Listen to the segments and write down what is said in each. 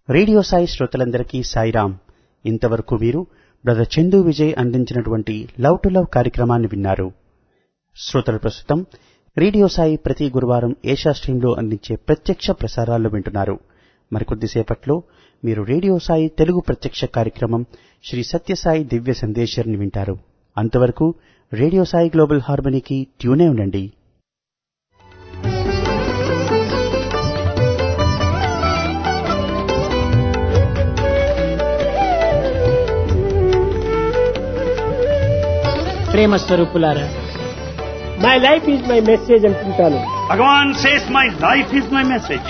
Radio Sai శ్రోతలందరికీ సాయిరాం ఇంతవరకు మీరు బ్రదర్ చందు విజయ్ అందించినటువంటి లవ్ టు లవ్ కార్యక్రమాన్ని విన్నారు శ్రోతలు ప్రస్తుతం రేడియో సాయి ప్రతి గురువారం ఏషా స్ట్రీంలో అందించే ప్రత్యక్ష ప్రసారాలు వింటున్నారు మరికొద్దిసేపట్లో మీరు రేడియో సాయి తెలుగు ప్రత్యక్ష కార్యక్రమం శ్రీ సత్యసాయి దివ్య సందేశర్ని వింటారు అంతవరకు రేడియో సాయి గ్లోబల్ హార్మనీకి ట్యూనే ఉండండి ప్రేమ స్వరూపులారా my life is my message అంటుంటాను Bhagavan says, My life is my message.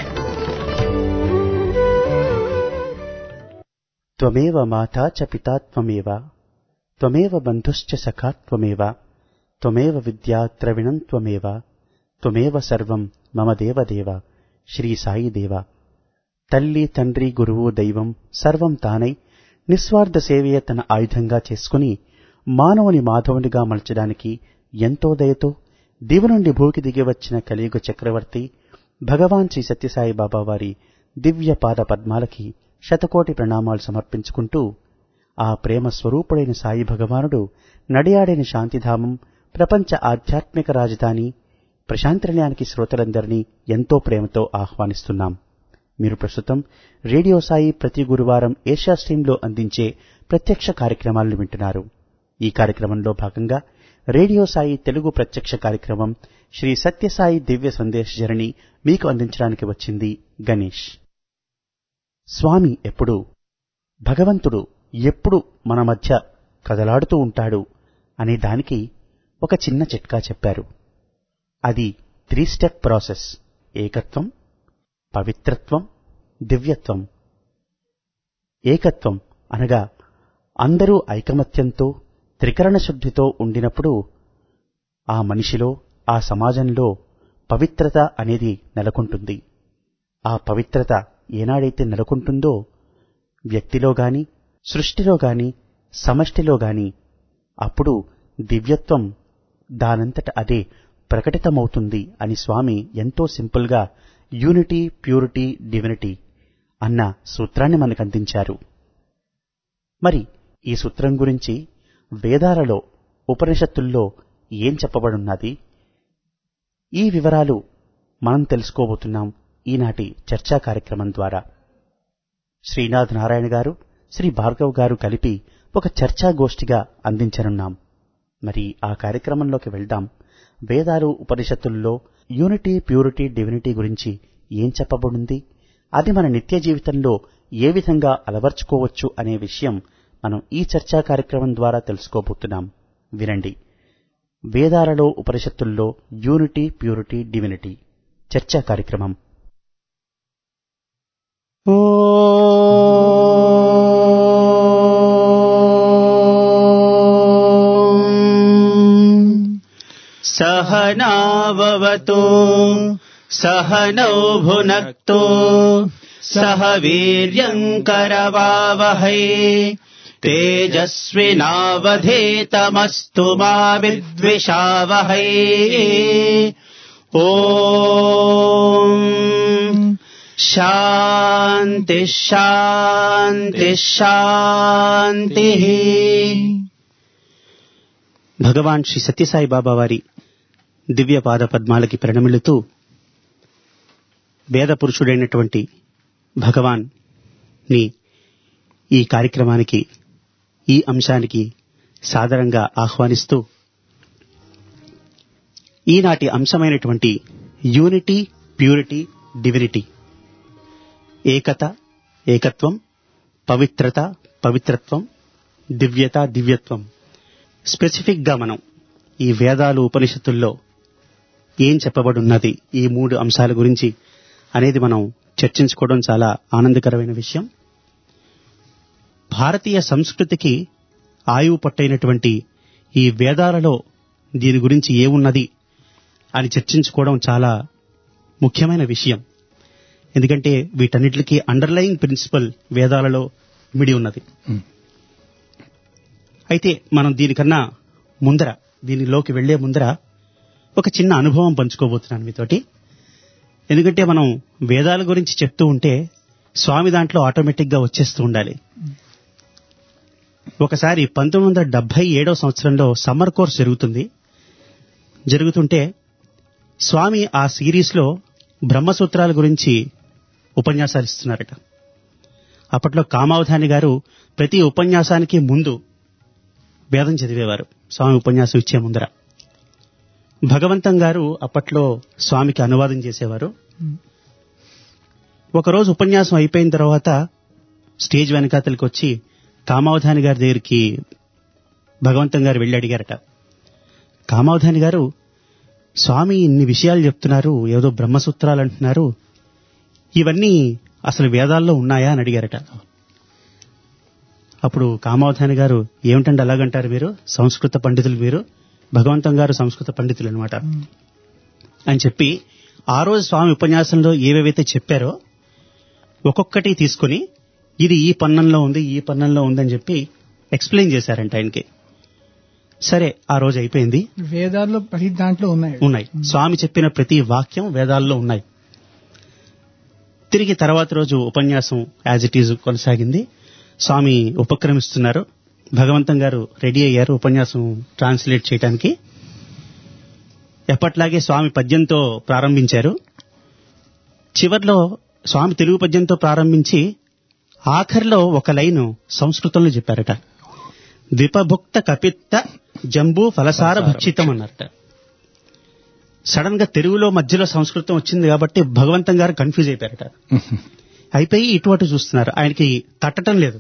త్వమేవ మాతా చ పితా త్వమేవ త్వమేవ బంధుశ్చ సఖా త్వమేవ త్వమేవ విద్యా ద్రవిణం త్వమేవ త్వమేవ సర్వం మమ దేవదేవ శ్రీ సాయి దేవ తల్లి తండ్రి గురువు దైవం సర్వం తానై నిస్వార్థ సేవయ తన ఆయుధంగా చేసుకుని మానవుని మాధవునిగా మలచడానికి ఎంతో దయతో దివు నుండి భూకి దిగి వచ్చిన కలియుగ చక్రవర్తి భగవాన్ శ్రీ సత్యసాయి బాబా వారి దివ్య పాద పద్మాలకి శతకోటి ప్రణామాలు సమర్పించుకుంటూ ఆ ప్రేమ స్వరూపుడైన సాయి భగవానుడు నడియాడిన శాంతిధామం ప్రపంచ ఆధ్యాత్మిక రాజధాని ప్రశాంతనిలయానికి శ్రోతలందరినీ ఎంతో ప్రేమతో ఆహ్వానిస్తున్నాం మీరు ప్రస్తుతం రేడియో సాయి ప్రతి గురువారం ఏషియా స్ట్రీంలో అందించే ప్రత్యక్ష కార్యక్రమాలను వింటున్నారు ఈ కార్యక్రమంలో భాగంగా రేడియో సాయి తెలుగు ప్రత్యక్ష కార్యక్రమం శ్రీ సత్యసాయి దివ్య సందేశ్ జరణి మీకు అందించడానికి వచ్చింది గణేష్ స్వామి ఎప్పుడు భగవంతుడు ఎప్పుడు మన మధ్య కదలాడుతూ ఉంటాడు అనే దానికి ఒక చిన్న చిట్కా చెప్పారు అది త్రీ స్టెప్ ప్రాసెస్ ఏకత్వం పవిత్రత్వం దివ్యత్వం ఏకత్వం అనగా అందరూ ఐకమత్యంతో త్రికరణ శుద్ధితో ఉండినప్పుడు ఆ మనిషిలో ఆ సమాజంలో పవిత్రత అనేది నెలకొంటుంది ఆ పవిత్రత ఏనాడైతే నెలకొంటుందో వ్యక్తిలో గాని సృష్టిలో గాని సమష్టిలో గాని అప్పుడు దివ్యత్వం దానంతట అదే ప్రకటితమవుతుంది అని స్వామి ఎంతో సింపుల్గా యూనిటీ ప్యూరిటీ డివినిటీ అన్న సూత్రాన్ని మనకు అందించారు మరి ఈ సూత్రం గురించి వేదాలలో ఉపనిషత్తుల్లో ఏం చెప్పబడున్నది ఈ వివరాలు మనం తెలుసుకోబోతున్నాం ఈనాటి చర్చా కార్యక్రమం ద్వారా శ్రీనాథ్ నారాయణ గారు శ్రీ భార్గవ్ గారు కలిపి ఒక చర్చా గోష్ఠిగా అందించనున్నాం మరి ఆ కార్యక్రమంలోకి వెళ్దాం వేదాలు ఉపనిషత్తుల్లో యూనిటీ ప్యూరిటీ డివినిటీ గురించి ఏం చెప్పబడింది అది మన నిత్య జీవితంలో ఏ విధంగా అలవర్చుకోవచ్చు అనే విషయం మనం ఈ చర్చా కార్యక్రమం ద్వారా తెలుసుకోబోతున్నాం వినండి వేదాలలో ఉపనిషత్తుల్లో యూనిటీ ప్యూరిటీ డివినిటీ చర్చా కార్యక్రమం सहनाववतु सहनौ भुनक्तु सह वीर्यङ्करवावहै तेजस्विनावधेतमस्तु मा विद्विषावहै ॐ शान्तिः शान्तिः शान्तिः భగవాన్ శ్రీ సత్యసాయి బాబా వారి దివ్య పాద పద్మాలకి ప్రణమిలుతూ వేద పురుషుడైనటువంటి భగవాన్ ని ఈ కార్యక్రమానికి ఈ అంశానికి సాదరంగా ఆహ్వానిస్తూ ఈనాటి అంశమైనటువంటి యూనిటీ ప్యూరిటీ డివినిటీ ఏకత ఏకత్వం పవిత్రత పవిత్రత్వం దివ్యత దివ్యత్వం స్పెసిఫిక్ గా మనం ఈ వేదాలు ఉపనిషత్తుల్లో ఏం చెప్పబడున్నది ఈ మూడు అంశాల గురించి అనేది మనం చర్చించుకోవడం చాలా ఆనందకరమైన విషయం భారతీయ సంస్కృతికి ఆయువు పట్టైనటువంటి ఈ వేదాలలో దీని గురించి ఏమున్నది అని చర్చించుకోవడం చాలా ముఖ్యమైన విషయం ఎందుకంటే వీటన్నిటికీ అండర్లయింగ్ ప్రిన్సిపల్ వేదాలలో ఇమిడి ఉన్నది అయితే మనం దీనికన్నా ముందర దీనిలోకి వెళ్లే ముందర ఒక చిన్న అనుభవం పంచుకోబోతున్నాను మీతోటి ఎందుకంటే మనం వేదాల గురించి చెప్తూ ఉంటే స్వామి దాంట్లో ఆటోమేటిక్ గా వచ్చేస్తూ ఉండాలి ఒకసారి పంతొమ్మిది వందల డెబ్బై ఏడో సంవత్సరంలో సమ్మర్ కోర్స్ జరుగుతుంది జరుగుతుంటే స్వామి ఆ సిరీస్ లో బ్రహ్మసూత్రాల గురించి ఉపన్యాసాలు ఇస్తున్నారట అప్పట్లో కామావధాని గారు ప్రతి ఉపన్యాసానికి ముందు వేదం చదివేవారు స్వామి ఉపన్యాసం ఇచ్చే ముందర భగవంతం గారు అప్పట్లో స్వామికి అనువాదం చేసేవారు ఒకరోజు ఉపన్యాసం అయిపోయిన తర్వాత స్టేజ్ వెనకాతలకి వచ్చి కామావధాని గారి దగ్గరికి భగవంతం గారు వెళ్ళి అడిగారట కామావధాని గారు స్వామి ఇన్ని విషయాలు చెప్తున్నారు ఏదో బ్రహ్మసూత్రాలు అంటున్నారు ఇవన్నీ అసలు వేదాల్లో ఉన్నాయా అని అడిగారట అప్పుడు కామావధాని గారు ఏమిటండి అలాగంటారు మీరు సంస్కృత పండితులు మీరు భగవంతం గారు సంస్కృత పండితులు అనమాట అని చెప్పి ఆ రోజు స్వామి ఉపన్యాసంలో ఏవేవైతే చెప్పారో ఒక్కొక్కటి తీసుకుని ఇది ఈ పన్నంలో ఉంది ఈ పన్నంలో ఉందని చెప్పి ఎక్స్ప్లెయిన్ చేశారంట ఆయనకి సరే ఆ రోజు అయిపోయింది వేదాల్లో ప్రతి దాంట్లో ఉన్నాయి ఉన్నాయి స్వామి చెప్పిన ప్రతి వాక్యం వేదాల్లో ఉన్నాయి తిరిగి తర్వాత రోజు ఉపన్యాసం యాజ్ ఇట్ ఈజ్ కొనసాగింది స్వామి ఉపక్రమిస్తున్నారు భగవంతం గారు రెడీ అయ్యారు ఉపన్యాసం ట్రాన్స్లేట్ చేయడానికి ఎప్పట్లాగే స్వామి పద్యంతో ప్రారంభించారు చివర్లో స్వామి తెలుగు పద్యంతో ప్రారంభించి ఆఖరిలో ఒక లైను సంస్కృతంలో చెప్పారట ద్విపభుక్త కపిత్త జంబూ ఫలసార భక్షితం అన్నారట సడన్ గా తెలుగులో మధ్యలో సంస్కృతం వచ్చింది కాబట్టి భగవంతం గారు కన్ఫ్యూజ్ అయిపోయారట అయిపోయి ఇటువంటి చూస్తున్నారు ఆయనకి తట్టడం లేదు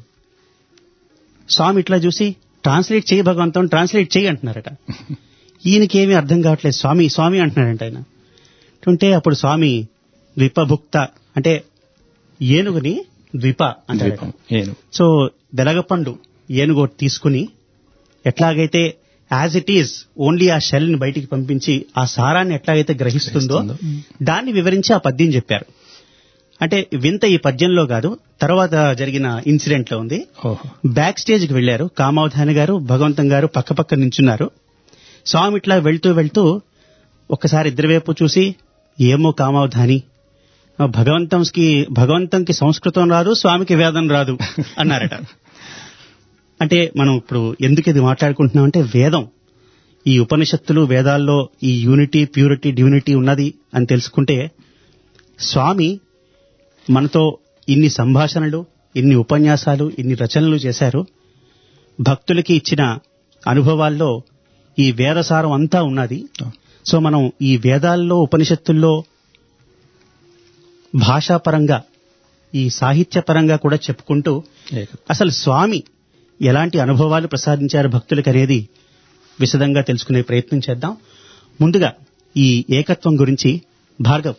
స్వామి ఇట్లా చూసి ట్రాన్స్లేట్ చేయి భగవంతం ట్రాన్స్లేట్ చేయి అంటున్నారట ఈయనకి ఏమీ అర్థం కావట్లేదు స్వామి స్వామి అంటున్నాడంట ఆయన అంటే అప్పుడు స్వామి ద్విపభుక్త అంటే ఏనుగుని ద్విప అంటారట ఏను సో వెలగపండు ఏనుగు ఒకటి తీసుకుని ఎట్లాగైతే యాజ్ ఇట్ ఈజ్ ఓన్లీ ఆ షెల్ ని బయటికి పంపించి ఆ సారాన్ని ఎట్లాగైతే గ్రహిస్తుందో దాన్ని వివరించి ఆ పద్యం చెప్పారు అంటే వింత ఈ పద్యంలో కాదు తర్వాత జరిగిన ఇన్సిడెంట్ లో ఉంది ఓహో బ్యాక్ స్టేజ్ కి వెళ్లారు కామావధాని గారు భగవంతం గారు పక్క పక్క నించున్నారు స్వామి ఇట్లా వెళ్తూ వెళ్తూ ఒక్కసారి ఇద్దరి వైపు చూసి ఏమో కామావధాని భగవంతంకి భగవంతంకి సంస్కృతం రాదు స్వామికి వేదం రాదు అన్నారట అంటే మనం ఇప్పుడు ఎందుకు ఇది మాట్లాడుకుంటున్నాం అంటే వేదం ఈ ఉపనిషత్తులు వేదాల్లో ఈ యూనిటీ ప్యూరిటీ డ్యూనిటీ ఉన్నది అని తెలుసుకుంటే స్వామి మనతో ఇన్ని సంభాషణలు ఇన్ని ఉపన్యాసాలు ఇన్ని రచనలు చేశారు భక్తులకి ఇచ్చిన అనుభవాల్లో ఈ వేదసారం అంతా ఉన్నది సో మనం ఈ వేదాల్లో ఉపనిషత్తుల్లో భాషాపరంగా ఈ సాహిత్యపరంగా కూడా చెప్పుకుంటూ ఏక- అసలు స్వామి ఎలాంటి అనుభవాలు ప్రసాదించారు భక్తులకు అనేది విశదంగా తెలుసుకునే ప్రయత్నం చేద్దాం ముందుగా ఈ ఏకత్వం గురించి భార్గవ్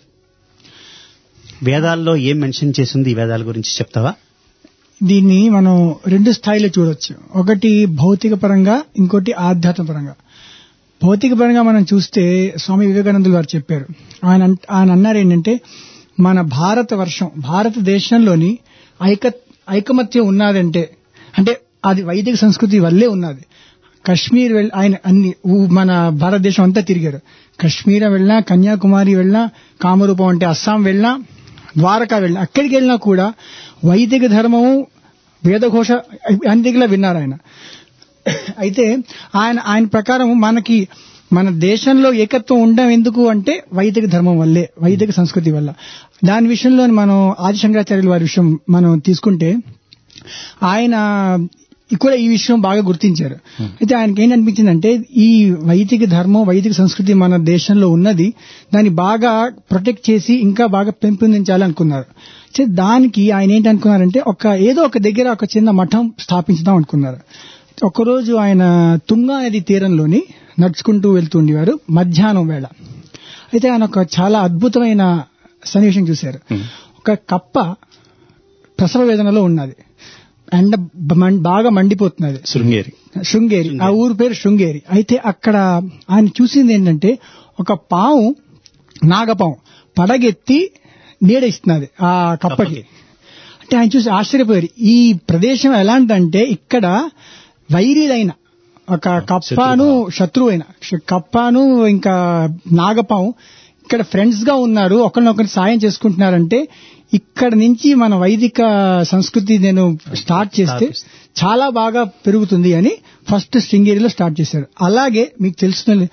వేదాల్లో ఏం మెన్షన్ చేసింది ఈ వేదాల గురించి చెప్తావా దీన్ని మనం రెండు స్థాయిలో చూడొచ్చు ఒకటి భౌతిక పరంగా ఇంకోటి ఆధ్యాత్మ పరంగా భౌతిక పరంగా మనం చూస్తే స్వామి వివేకానందులు గారు చెప్పారు ఆయన అంట- ఆయన అన్నారు ఏంటంటే మన భారత వర్షం భారతదేశంలోని ఐక ఐకమత్యం ఉన్నదంటే అంటే అది వైదిక సంస్కృతి వల్లే ఉన్నది కశ్మీర్ వెళ్ళి ఆయన అన్ని ఊ- మన భారతదేశం అంతా తిరిగారు కశ్మీర్ వెళ్ళినా కన్యాకుమారి వెళ్ళినా కామరూపం అంటే అస్సాం వెళ్ళినా ద్వారకా వెళ్ళినా అక్కడికి వెళ్ళినా కూడా వైదిక ధర్మము వేదఘోష అన్ని దగ్గర విన్నారు ఆయన అయితే ఆయన ఆయన ప్రకారం మనకి మన దేశంలో ఏకత్వం ఉండడం ఎందుకు అంటే వైదిక ధర్మం వల్లే వైదిక సంస్కృతి వల్ల దాని విషయంలో మనం ఆదిశంకరాచార్యుల వారి విషయం మనం తీసుకుంటే ఆయన కూడా ఈ విషయం బాగా గుర్తించారు అయితే ఆయనకి ఏంటనిపించిందంటే ఈ వైదిక ధర్మం వైదిక సంస్కృతి మన దేశంలో ఉన్నది దాన్ని బాగా ప్రొటెక్ట్ చేసి ఇంకా బాగా పెంపొందించాలనుకున్నారు అయితే దానికి ఆయన ఏంటనుకున్నారంటే ఒక ఏదో ఒక దగ్గర ఒక చిన్న మఠం స్థాపించుదాం అనుకున్నారు ఒకరోజు ఆయన తుంగా నది తీరంలోని నడుచుకుంటూ వెళ్తుండేవారు మధ్యాహ్నం వేళ అయితే ఆయన ఒక చాలా అద్భుతమైన సన్నివేశం చూశారు ఒక కప్ప ప్రసవ వేదనలో ఉన్నది ఎండ బ- బాగా మండిపోతున్నది శృంగేరి శృంగేరి ఆ ఊరు పేరు శృంగేరి అయితే అక్కడ ఆయన చూసింది ఏంటంటే ఒక పాము నాగపాము పడగెత్తి నీడ ఇస్తున్నది ఆ కప్పకి అంటే ఆయన చూసి ఆశ్చర్యపోయారు ఈ ప్రదేశం ఎలాంటిదంటే ఇక్కడ వైరీలైన ఒక కప్పను శత్రువు అయిన కప్పను ఇంకా నాగపాము ఇక్కడ ఫ్రెండ్స్ గా ఉన్నారు ఒకరినొకరు సాయం చేసుకుంటున్నారంటే ఇక్కడ నుంచి మన వైదిక సంస్కృతి నేను స్టార్ట్ చేస్తే చాలా బాగా పెరుగుతుంది అని ఫస్ట్ శృంగేరిలో స్టార్ట్ చేశారు అలాగే మీకు తెలిసిన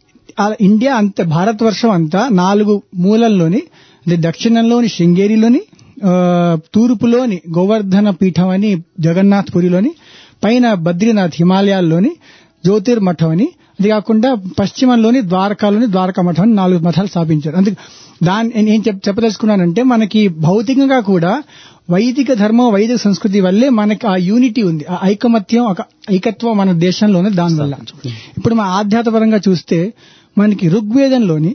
ఆ ఇండియా అంత భారతవర్షం అంతా నాలుగు మూలల్లోని అంటే దక్షిణంలోని శృంగేరిలోని ఆ, తూర్పులోని గోవర్ధన పీఠం అని జగన్నాథ్ పురిలోని పైన బద్రీనాథ్ హిమాలయాల్లోని జ్యోతిర్మఠం అని అది కాకుండా పశ్చిమంలోని ద్వారకాలోని ద్వారకా మఠం అని నాలుగు మఠాలు స్థాపించారు అందుకే దాన్ని నేను చెప్ చెప్పదలుచుకున్నానంటే మనకి భౌతికంగా కూడా వైదిక ధర్మం వైదిక సంస్కృతి వల్లే మనకి ఆ యూనిటీ ఉంది ఆ ఐకమత్యం ఒక ఐకత్వం మన దేశంలోనే దానివల్ల ఇప్పుడు మన ఆధ్యాత్మపరంగా చూస్తే మనకి ఋగ్వేదంలోని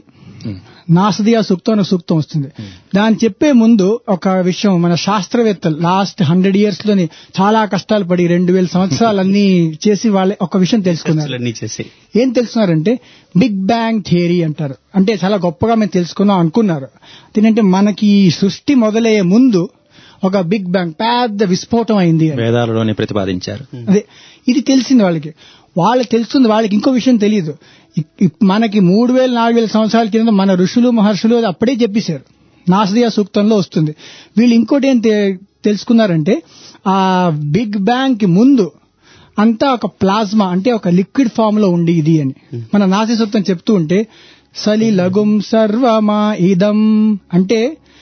నాసదియా సూక్తం అనే సూక్తం వస్తుంది దాన్ని చెప్పే ముందు ఒక విషయం మన శాస్త్రవేత్తలు లాస్ట్ హండ్రెడ్ ఇయర్స్ లోని చాలా కష్టాలు పడి రెండు వేల సంవత్సరాలన్నీ చేసి వాళ్ళ ఒక విషయం తెలుసుకున్నారు అన్ని చేసి ఏం తెలుసుకున్నారంటే బిగ్ బ్యాంగ్ థియరీ అంటారు అంటే చాలా గొప్పగా మేము తెలుసుకున్నాం అనుకున్నారు ఏంటంటే మనకి ఈ సృష్టి మొదలయ్యే ముందు ఒక బిగ్ బ్యాంగ్ పెద్ద విస్ఫోటం అయింది అని. వేదాలలోనే ప్రతిపాదించారు అదే ఇది తెలిసింది వాళ్ళకి వాళ్ళకి తెలుస్తుంది వాళ్ళకి ఇంకో విషయం తెలియదు ఇ- ఇ- మనకి మూడు వేల నాలుగు వేల సంవత్సరాల కింద మన ఋషులు మహర్షులు అది అప్పుడే చెప్పేశారు నాసదియా సూక్తంలో వస్తుంది వీళ్ళు ఇంకోటి ఏం తె- తెలుసుకున్నారంటే ఆ బిగ్ బ్యాంగ్ కి ముందు అంతా ఒక ప్లాజ్మా అంటే ఒక లిక్విడ్ ఫామ్ లో ఉండి ఇది అని మన నాసి సూక్తం చెప్తూ ఉంటే సలి లగుం సర్వమా ఇదం అంటే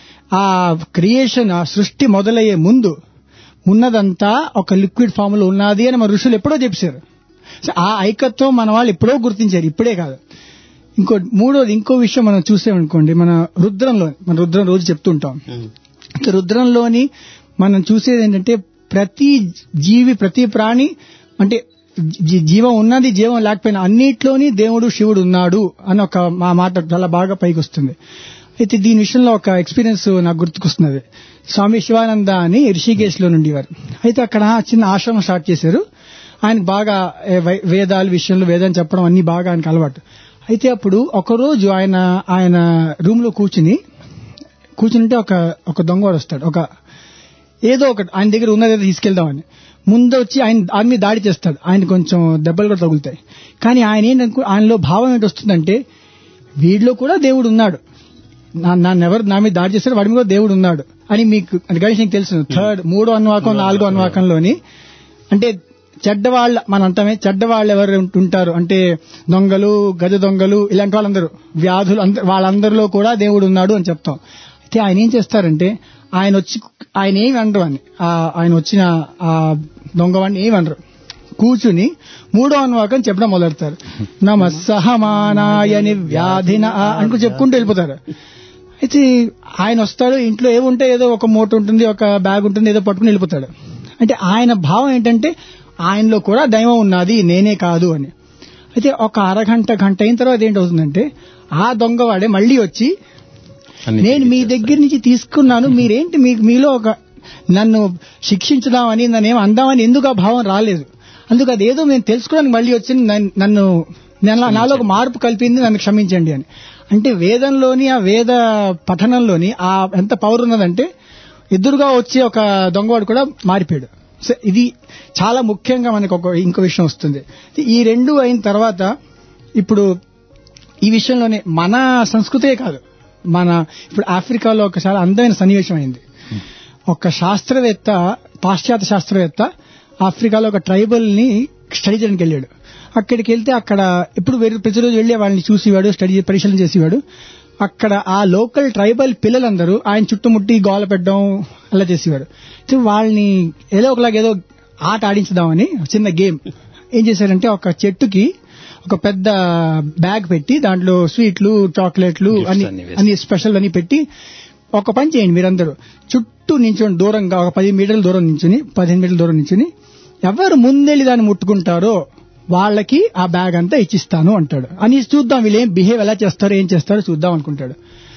ఆ క్రియేషన్ ఆ సృష్టి మొదలయ్యే ముందు ఉన్నదంతా ఒక లిక్విడ్ ఫామ్ లో ఉన్నది అని మన ఋషులు ఎప్పుడో చెప్పారు సో ఆ ఐకత్వం మన వాళ్ళు ఎప్పుడో గుర్తించారు ఇప్పుడే కాదు ఇంకో మూడోది ఇంకో విషయం మనం చూసామనుకోండి మన రుద్రంలో మన రుద్రం రోజు చెప్తుంటాం ఇంకా రుద్రంలోని మనం చూసేది ఏంటంటే ప్రతి జీవి ప్రతి ప్రాణి అంటే జీ- జీవం ఉన్నది జీవం లేకపోయినా అన్నిట్లోని దేవుడు శివుడు ఉన్నాడు అని ఒక మా మాట చాలా బాగా పైకి వస్తుంది అయితే దీని విషయంలో ఒక ఎక్స్పీరియన్స్ నాకు గుర్తుకొస్తున్నది స్వామి శివానంద అని రిషికేశ్ లో నుండి వారు అయితే అక్కడ చిన్న ఆశ్రమం స్టార్ట్ చేశారు ఆయన బాగా ఏ, వై- వేదాల విషయంలో వేదాన్ని చెప్పడం అన్ని బాగా ఆయనకు అలవాటు అయితే అప్పుడు ఒకరోజు ఆయన ఆయన రూమ్ లో కూర్చుని కూర్చుంటే ఒక ఒక దొంగవాడు వస్తాడు ఒక ఏదో ఒకటి ఆయన దగ్గర ఉన్నది ఏదో తీసుకెళ్దామని ముందు వచ్చి ఆయన ఆయన మీద దాడి చేస్తాడు ఆయన కొంచెం దెబ్బలు కూడా తగులుతాయి కానీ ఆయన ఏంటనుకో ఆయనలో భావం ఏంటి వస్తుందంటే వీడిలో కూడా దేవుడు ఉన్నాడు నా- నన్ను ఎవరు నా మీద దాడి చేస్తాడు వాడి మీద కూడా దేవుడు ఉన్నాడు అని మీకు అది గణేష్ నీకు తెలుసు థర్డ్ మూడో అన్వాకం నాలుగో అన్వాకంలోని అంటే చెడ్డవాళ్ళ మన అంతమే చెడ్డవాళ్ళు ఎవరు ఉంటారు అంటే దొంగలు గజ దొంగలు ఇలాంటి వాళ్ళందరూ వ్యాధులు అందరూ వాళ్ళందరిలో కూడా దేవుడు ఉన్నాడు అని చెప్తాం అయితే ఆయన ఏం చేస్తారంటే ఆయన వచ్చి ఆయన ఏమి అనరు అని ఆ- ఆయన వచ్చిన ఆ దొంగవాడిని ఏమి అనరు కూర్చుని మూడో అనువాకం చెప్పడం మొదలెడతారు నమ సహమానాయని వ్యాధిన అనుకు చెప్పుకుంటూ వెళ్ళిపోతారు అయితే ఆయన వస్తాడు ఇంట్లో ఏముంటే ఏదో ఒక మూట ఉంటుంది ఒక బ్యాగ్ ఉంటుంది ఏదో పట్టుకుని వెళ్ళిపోతాడు అంటే ఆయన భావం ఏంటంటే ఆయనలో కూడా దైవం ఉన్నది నేనే కాదు అని అయితే ఒక అరగంట గంట అయిన తర్వాత ఏంటవుతుందంటే ఆ దొంగవాడే మళ్ళీ వచ్చి అన్ని నేను మీ దగ్గర నుంచి తీసుకున్నాను మీరేంటి మీ మీలో ఒక నన్ను శిక్షించదామని నన్ను ఏం అందామని ఎందుకు ఆ భావం రాలేదు అందుకు అదేదో నేను తెలుసుకోవడానికి మళ్ళీ వచ్చి నన్ను- నన్ను నన్ను- నాలో ఒక మార్పు కలిపింది నన్ను క్షమించండి అని అంటే వేదంలోని ఆ వేద పఠనంలోని ఆ ఎంత పవర్ ఉన్నదంటే ఎదురుగా వచ్చే ఒక దొంగవాడు కూడా మారిపోయాడు సో ఇది చాలా ముఖ్యంగా మనకు ఒక ఇంకో విషయం వస్తుంది ఈ రెండు అయిన తర్వాత ఇప్పుడు ఈ విషయంలోనే మన సంస్కృతే కాదు మన ఇప్పుడు ఆఫ్రికాలో ఒక చాలా అందమైన సన్నివేశం అయింది ఒక శాస్త్రవేత్త పాశ్చాత్య శాస్త్రవేత్త ఆఫ్రికాలో ఒక ట్రైబల్ ని స్టడీ చేయడానికి వెళ్ళాడు అక్కడికి వెళ్తే అక్కడ ఎప్పుడు వెరు- ప్రతిరోజు వెళ్ళి వాళ్ళని చూసేవాడు స్టడీ పరిశీలన చేసేవాడు అక్కడ ఆ లోకల్ ట్రైబల్ పిల్లలందరూ ఆయన చుట్టుముట్టి గోల పెట్టడం అలా చేసేవాడు సో వాళ్ళని ఏదో ఒకలాగా ఏదో ఆట ఆడించుదామని చిన్న గేమ్ ఏం చేశారంటే ఒక చెట్టుకి ఒక పెద్ద బ్యాగ్ పెట్టి దాంట్లో స్వీట్లు చాక్లెట్లు Gifts అన్ని అన్ని వేసి. అన్ని స్పెషల్ అని పెట్టి ఒక పని చేయండి మీరందరూ చుట్టూ నించొని దూరంగా ఒక పది మీటర్ల దూరం నించుని పదిహేను మీటర్ల దూరం నించుని ఎవరు ముందెళ్ళి దాన్ని ముట్టుకుంటారో వాళ్ళకి ఆ బ్యాగ్ అంతా ఇచ్చిస్తాను అంటాడు అని చూద్దాం వీళ్ళు ఏం బిహేవ్ ఎలా చేస్తారో ఏం చేస్తారో చూద్దాం అనుకుంటాడు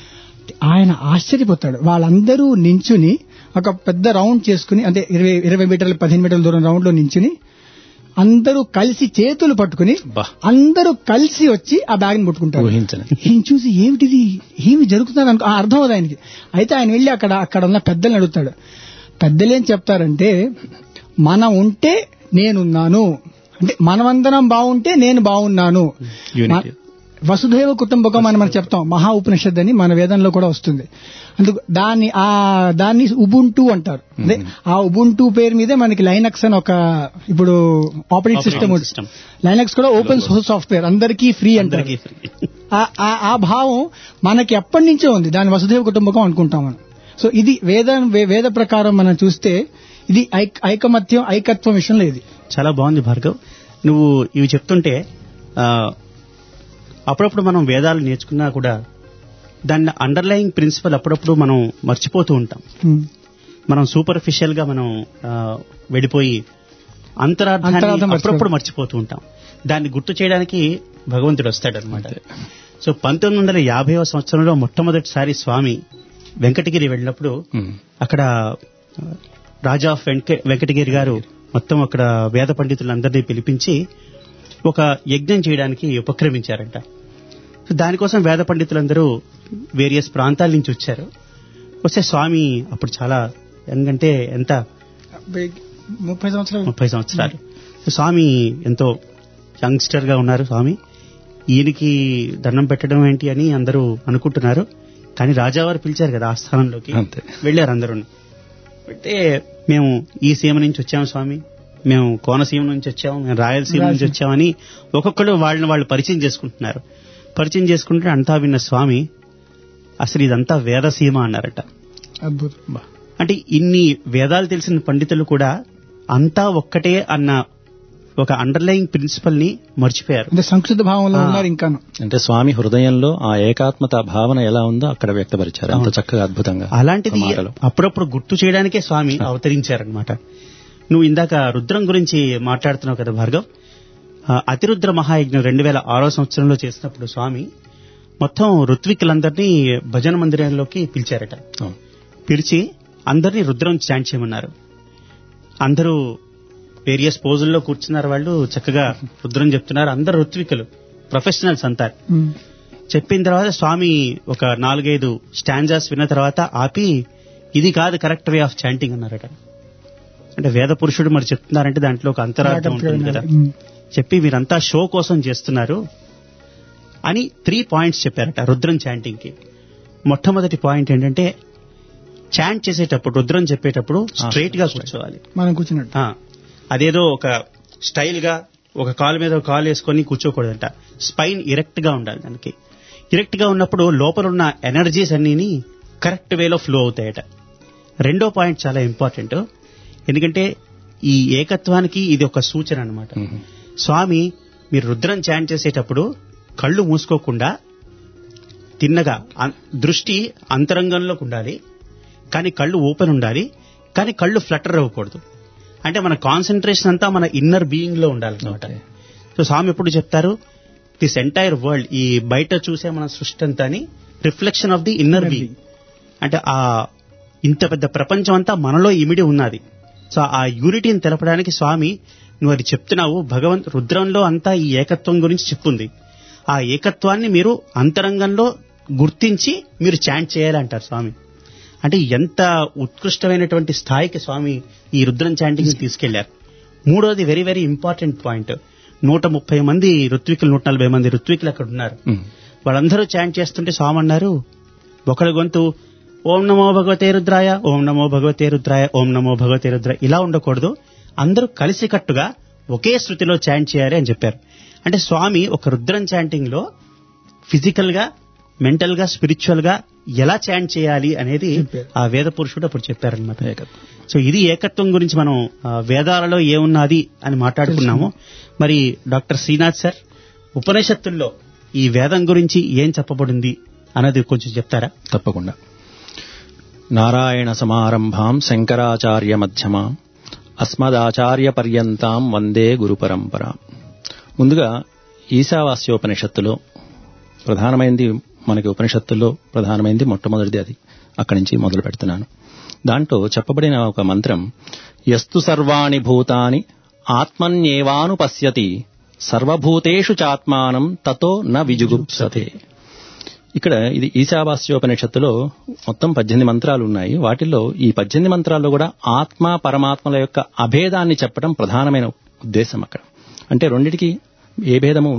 ఆయన ఆశ్చర్యపోతాడు వాళ్ళందరూ నించుని ఒక పెద్ద రౌండ్ చేసుకుని అంటే ఇరవై ఇరవై మీటర్ల పదిహేను మీటర్ల దూరం రౌండ్ లో నించుని అందరూ కలిసి చేతులు పట్టుకుని బా. అందరూ కలిసి వచ్చి ఆ బ్యాగ్ ని ముట్టుకుంటారు ఊహించను. ఈయన చూసి ఏమిటిది ఏమి జరుగుతుంది అనుకో ఆ అర్థం అవుతుంది ఆయనకి అయితే ఆయన వెళ్ళి అక్కడ అక్కడ ఉన్న పెద్దల్ని అడుగుతాడు పెద్దలేం చెప్తారంటే మనం ఉంటే నేనున్నాను అంటే మనమందరం బాగుంటే నేను బాగున్నాను Unity. వసుధైవ కుటుంబకం అని మనం చెప్తాం మహా ఉపనిషత్ అని మన వేదంలో కూడా వస్తుంది అందుకు దాన్ని ఆ దాన్ని ఉబుంటూ అంటారు అదే ఆ ఉబుంటూ పేరు మీదే మనకి లైనక్స్ అని ఒక ఇప్పుడు ఆపరేటింగ్ సిస్టమ్ Operating ఉంది system. లైనక్స్ కూడా ఓపెన్ సోర్స్ సాఫ్ట్వేర్ అందరికీ ఫ్రీ అంటారు అందరికీ free. ఆ- ఆ- ఆ భావం మనకి ఎప్పటి నుంచో ఉంది దాని వసుధైవ కుటుంబకం అనుకుంటాం మనం సో ఇది వేద వే- వేద ప్రకారం మనం చూస్తే ఇది ఐక్- ఐకమత్యం ఐకత్వం విషయంలో ఇది చాలా బాగుంది భార్గవ్ నువ్వు ఇవి చెప్తుంటే ఆ, అప్పుడప్పుడు మనం వేదాలు నేర్చుకున్నా కూడా దాన్ని అండర్లయింగ్ ప్రిన్సిపల్ అప్పుడప్పుడు మనం మర్చిపోతూ ఉంటాం ఉమ్. మనం సూపర్ఫిషియల్ గా మనం ఆ, వెళ్ళిపోయి అంతరార్థాన్ని అంతరార్థం మర్చిపో- అప్పుడప్పుడు మర్చిపోతూ ఉంటాం దాన్ని గుర్తు చేయడానికి భగవంతుడు వస్తాడు అనమాట సో పంతొమ్మిది వందల యాభైవ సంవత్సరంలో మొట్టమొదటిసారి స్వామి వెంకటగిరి వెళ్ళినప్పుడు ఉమ్. అక్కడ ఆ, రాజా ఆఫ్ వెంక వెంకటగిరి గారు మొత్తం అక్కడ వేద పండితులందరినీ పిలిపించి ఒక యజ్ఞం చేయడానికి ఉపక్రమించారంట సో దానికోసం వేద పండితులందరూ వేరియస్ ప్రాంతాల నుంచి వచ్చారు వస్తే స్వామి అప్పుడు చాలా ఎందుకంటే ఎంత ముప్పై సంవత్సరాలు ముప్పై సంవత్సరాలు సో స్వామి ఎంతో యంగ్స్టర్ గా ఉన్నారు స్వామి ఈయనకి దండం పెట్టడం ఏంటి అని అందరూ అనుకుంటున్నారు కానీ రాజావారు పిలిచారు కదా ఆ స్థానంలోకి అంతే. వెళ్ళారు అందరూ అయితే మేము ఈ సీమ నుంచి వచ్చాము స్వామి మేము కోనసీమ నుంచి వచ్చాము మేము రాయలసీమ నుంచి రాయలసీమ. వచ్చామని ఒక్కొక్కరు వాళ్ళని వాళ్ళు పరిచయం చేసుకుంటున్నారు పరిచయం చేసుకుంటే అంతా విన్న స్వామి అసలు ఇదంతా వేదసీమ అన్నారట అద్భుతం అంటే ఇన్ని వేదాలు తెలిసిన పండితులు కూడా అంతా ఒక్కటే అన్న ఒక అండర్లయింగ్ ప్రిన్సిపల్ ని మర్చిపోయారు అంటే సంస్కృత భావంలో ఆ. ఉన్నారు ఇంకాను అంటే స్వామి హృదయంలో ఆ ఏకాత్మత భావన ఎలా ఉందో అక్కడ వ్యక్తపరిచారు అంత చక్కగా అద్భుతంగా అలాంటిది ఆ మాటలో. అప్పుడప్పుడు గుర్తు చేయడానికే స్వామి అవతరించారనమాట నువ్వు ఇందాక రుద్రం గురించి మాట్లాడుతున్నావు కదా భార్గవ్ ఆ, అతిరుద్ర మహాయజ్ఞం రెండు వేల ఆరో సంవత్సరంలో చేసినప్పుడు స్వామి మొత్తం ఋత్వికులందరినీ భజన మందిరంలోకి పిలిచారట అవును. పిలిచి అందరినీ రుద్రం చాంట్ చేయమన్నారు అందరూ వేరియస్ పోజుల్లో కూర్చున్నారు వాళ్ళు చక్కగా రుద్రం చెప్తున్నారు అందరు ఋత్వికులు ప్రొఫెషనల్స్ అంతా ఉమ్. చెప్పిన తర్వాత స్వామి ఒక నాలుగైదు స్టాంజాస్ విన్న తర్వాత ఆపి ఇది కాదు కరెక్ట్ వే ఆఫ్ చాంటింగ్ అన్నారట అంటే వేద పురుషుడు మరి చెప్తున్నారంటే దాంట్లో ఒక అంతరార్థం ఉంటుంది కదా ఉమ్. చెప్పి మీరంతా షో కోసం చేస్తున్నారు అని త్రీ పాయింట్స్ చెప్పారట రుద్రం చాంటింగ్ కి మొట్టమొదటి పాయింట్ ఏంటంటే చాంట్ చేసేటప్పుడు రుద్రం చెప్పేటప్పుడు స్ట్రైట్ గా కూర్చోవాలి మనం కూర్చున్నట్టు ఆ, అదేదో ఒక స్టైల్ గా ఒక కాలు మీద ఒక కాలు వేసుకొని కూర్చోకూడదంట స్పైన్ ఇరెక్ట్ గా ఉండాలి దానికి ఇరెక్ట్ గా ఉన్నప్పుడు లోపల ఉన్న ఎనర్జీస్ అన్నీని కరెక్ట్ వేలో ఫ్లో అవుతాయట రెండో పాయింట్ చాలా ఇంపార్టెంట్ ఎందుకంటే ఈ ఏకత్వానికి ఇది ఒక సూచన అన్నమాట మ్మ్. స్వామి మీరు రుద్రం చాంట్ చేసేటప్పుడు కళ్ళు మూసుకోకుండా తిన్నగా అం- దృష్టి అంతరంగంలోకి ఉండాలి కానీ కళ్ళు ఓపెన్ ఉండాలి కానీ కళ్ళు ఫ్లటర్ అవ్వకూడదు అంటే మన కాన్సన్ట్రేషన్ అంతా మన ఇన్నర్ బీయింగ్ లో ఉండాలి అనమాట Okay. సో స్వామి ఎప్పుడు చెప్తారు దిస్ ఎంటైర్ వరల్డ్ ఈ బయట చూసే మన సృష్టి అంతా reflection of the inner Inner being అంటే ఆ ఇంత పెద్ద ప్రపంచం అంతా మనలో ఇమిడి ఉన్నది సో ఆ యూనిటీని తెలపడానికి స్వామి నువ్వు అది చెప్తున్నావు భగవంత్ రుద్రంలో అంతా ఈ ఏకత్వం గురించి చెప్పుంది ఆ ఏకత్వాన్ని మీరు అంతరంగంలో గుర్తించి మీరు చాంట్ చేయాలంటారు స్వామి అంటే ఎంత ఉత్కృష్టమైనటువంటి స్థాయికి స్వామి ఈ రుద్రం చాంటింగ్ తీసుకెళ్లారు మూడోది వెరీ వెరీ ఇంపార్టెంట్ పాయింట్ నూట ముప్పై మంది ఋత్వికులు నూట నలభై మంది ఋత్వికులు అక్కడ ఉన్నారు మ్మ్. వాళ్ళందరూ చాంట్ చేస్తుంటే స్వామి అన్నారు ఒకరి గొంతు ఓం నమో భగవతే రుద్రాయ ఓం నమో భగవతే రుద్రాయ ఓం నమో భగవతే రుద్రాయ ఇలా ఉండకూడదు అందరూ కలిసికట్టుగా ఒకే శృతిలో చాంట్ చేయాలి అని చెప్పారు అంటే స్వామి ఒక రుద్రం చాంటింగ్ లో ఫిజికల్ గా మెంటల్ గా స్పిరిచువల్ గా ఎలా చాంట్ చేయాలి అనేది చెప్పారు. ఆ వేద పురుషుడు అప్పుడు చెప్పారనమాట ఏకత్వం. సో ఇది ఏకత్వం గురించి మనం ఆ, వేదాలలో ఏమున్నది అని మాట్లాడుకున్నాము మరి డాక్టర్ శ్రీనాథ్ సార్ ఉపనిషత్తుల్లో ఈ వేదం గురించి ఏం చెప్పబడింది అన్నది కొంచెం చెప్తారా తప్పకుండా నారాయణ సమారంభాం శంకరాచార్య మధ్యమాం అస్మదాచార్య పర్యంతాం వందే గురు పరంపరాం ముందుగా ఈశావాస్యోపనిషత్తులో ప్రధానమైనది మనకి ఉపనిషత్తుల్లో ప్రధానమైనది మొట్టమొదటిది అది అక్కడి నుంచి మొదలు పెడుతున్నాను దాంట్లో చెప్పబడిన ఒక మంత్రం యస్తు సర్వాణి భూతాని ఆత్మన్యేవాను పశ్యతి సర్వభూతేషు చాత్మానం తతో న విజుగుప్సతే ఇక్కడ ఇది ఈశావాస్యోపనిషత్తులో మొత్తం పద్దెనిమిది మంత్రాలు ఉన్నాయి వాటిల్లో ఈ పద్దెనిమిది మంత్రాల్లో కూడా ఆత్మ పరమాత్మల యొక్క అభేదాన్ని చెప్పడం ప్రధానమైన ఉద్దేశం అక్కడ అంటే రెండిటికి ఏ భేదము ఉండదు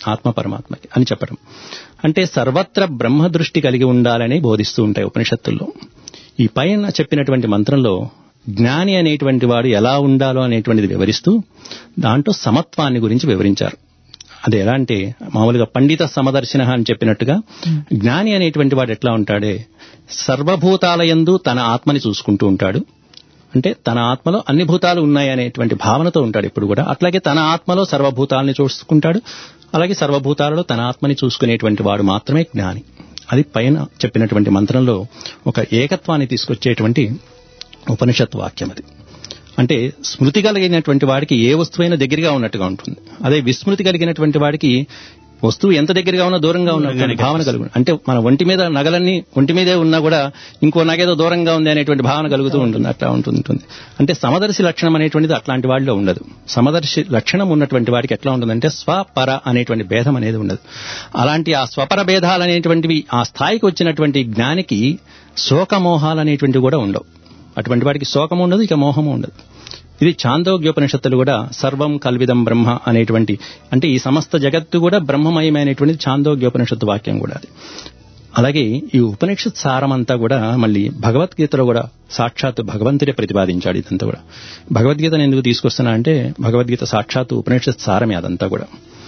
ఆత్మ పరమాత్మకి అని చెప్పడం అంటే సర్వత్ర బ్రహ్మ దృష్టి కలిగి ఉండాలని బోధిస్తూ ఉంటాయి ఉపనిషత్తుల్లో ఈ పైన చెప్పినటువంటి మంత్రంలో జ్ఞాని అనేటువంటి వాడు ఎలా ఉండాలో అనేటువంటిది వివరిస్తూ దాంట్లో సమత్వాన్ని గురించి వివరించారు అది ఎలా అంటే మామూలుగా పండిత సమదర్శన అని చెప్పినట్టుగా జ్ఞాని అనేటువంటి వాడు ఎట్లా ఉంటాడే సర్వభూతాలయందు తన ఆత్మని చూసుకుంటూ ఉంటాడు అంటే తన ఆత్మలో అన్ని భూతాలు ఉన్నాయి అనేటువంటి భావనతో ఉంటాడు ఇప్పుడు కూడా అట్లాగే తన ఆత్మలో సర్వభూతాలని చూసుకుంటాడు అలాగే సర్వభూతాలలో తన ఆత్మని చూసుకునేటువంటి వాడు మాత్రమే జ్ఞాని అది పైన చెప్పినటువంటి మంత్రంలో ఒక ఏకత్వాన్ని తీసుకొచ్చేటువంటి ఉపనిషత్ వాక్యం అది అంటే స్మృతి కలిగినటువంటి వాడికి ఏ వస్తువైనా దగ్గరగా ఉన్నట్టుగా ఉంటుంది అదే విస్మృతి కలిగినటువంటి వాడికి వస్తువు ఎంత దగ్గరగా ఉన్నా దూరంగా ఉన్నటువంటి భావన కలుగు అంటే మన ఒంటి మీద నగలన్నీ ఒంటి మీదే ఉన్నా కూడా ఇంకో నగేదో దూరంగా ఉంది అనేటువంటి భావన కలుగుతూ ఉంటుంది అట్లా ఉంటుంది ఉంటుంది అంటే సమదర్శి లక్షణం అనేటువంటిది అట్లాంటి వాడిలో ఉండదు సమదర్శి లక్షణం ఉన్నటువంటి వాడికి ఎట్లా ఉంటుందంటే స్వపర అనేటువంటి భేదం అనేది ఉండదు అలాంటి ఆ స్వపర భేదాలు అనేటువంటివి ఆ స్థాయికి వచ్చినటువంటి జ్ఞానికి శోకమోహాలు అనేటువంటివి కూడా ఉండవు అటువంటి వాడికి శోకం ఉండదు ఇక మోహము ఉండదు ఇది చాందోగ్యోపనిషత్తులు కూడా సర్వం కల్విదం బ్రహ్మ అనేటువంటి అంటే ఈ సమస్త జగత్తు కూడా బ్రహ్మమయమైనటువంటిది చాందోగ్యోపనిషత్తు వాక్యం కూడా అది అలాగే ఈ ఉపనిషత్ సారమంతా కూడా మళ్ళీ భగవద్గీతలో కూడా సాక్షాత్ భగవంతుడే ప్రతిపాదించాడు ఇదంతా కూడా భగవద్గీతను ఎందుకు తీసుకొస్తున్నా అంటే భగవద్గీత సాక్షాత్ ఉపనిషత్ సారమే అదంతా కూడా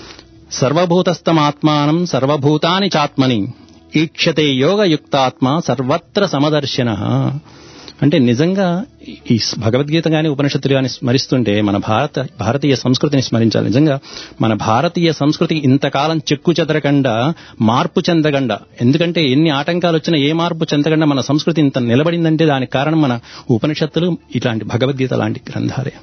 సర్వభూతస్థమాత్మానం సర్వభూతాని చాత్మని ఈక్షతే యోగయుక్తాత్మ సర్వత్ర సమదర్శన అంటే నిజంగా ఈ భగవద్గీత గాని ఉపనిషత్తులు గాని స్మరిస్తుంటే మన భారత భారతీయ సంస్కృతిని స్మరించాలి నిజంగా మన భారతీయ సంస్కృతి ఇంతకాలం చెక్కు చెదరకుండా మార్పు చెందకుండా ఎందుకంటే ఎన్ని ఆటంకాలు వచ్చినా ఏ మార్పు చెందకుండా మన సంస్కృతి ఇంత నిలబడిందంటే దానికి కారణం మన ఉపనిషత్తులు ఇట్లాంటి భగవద్గీత లాంటి గ్రంథాలే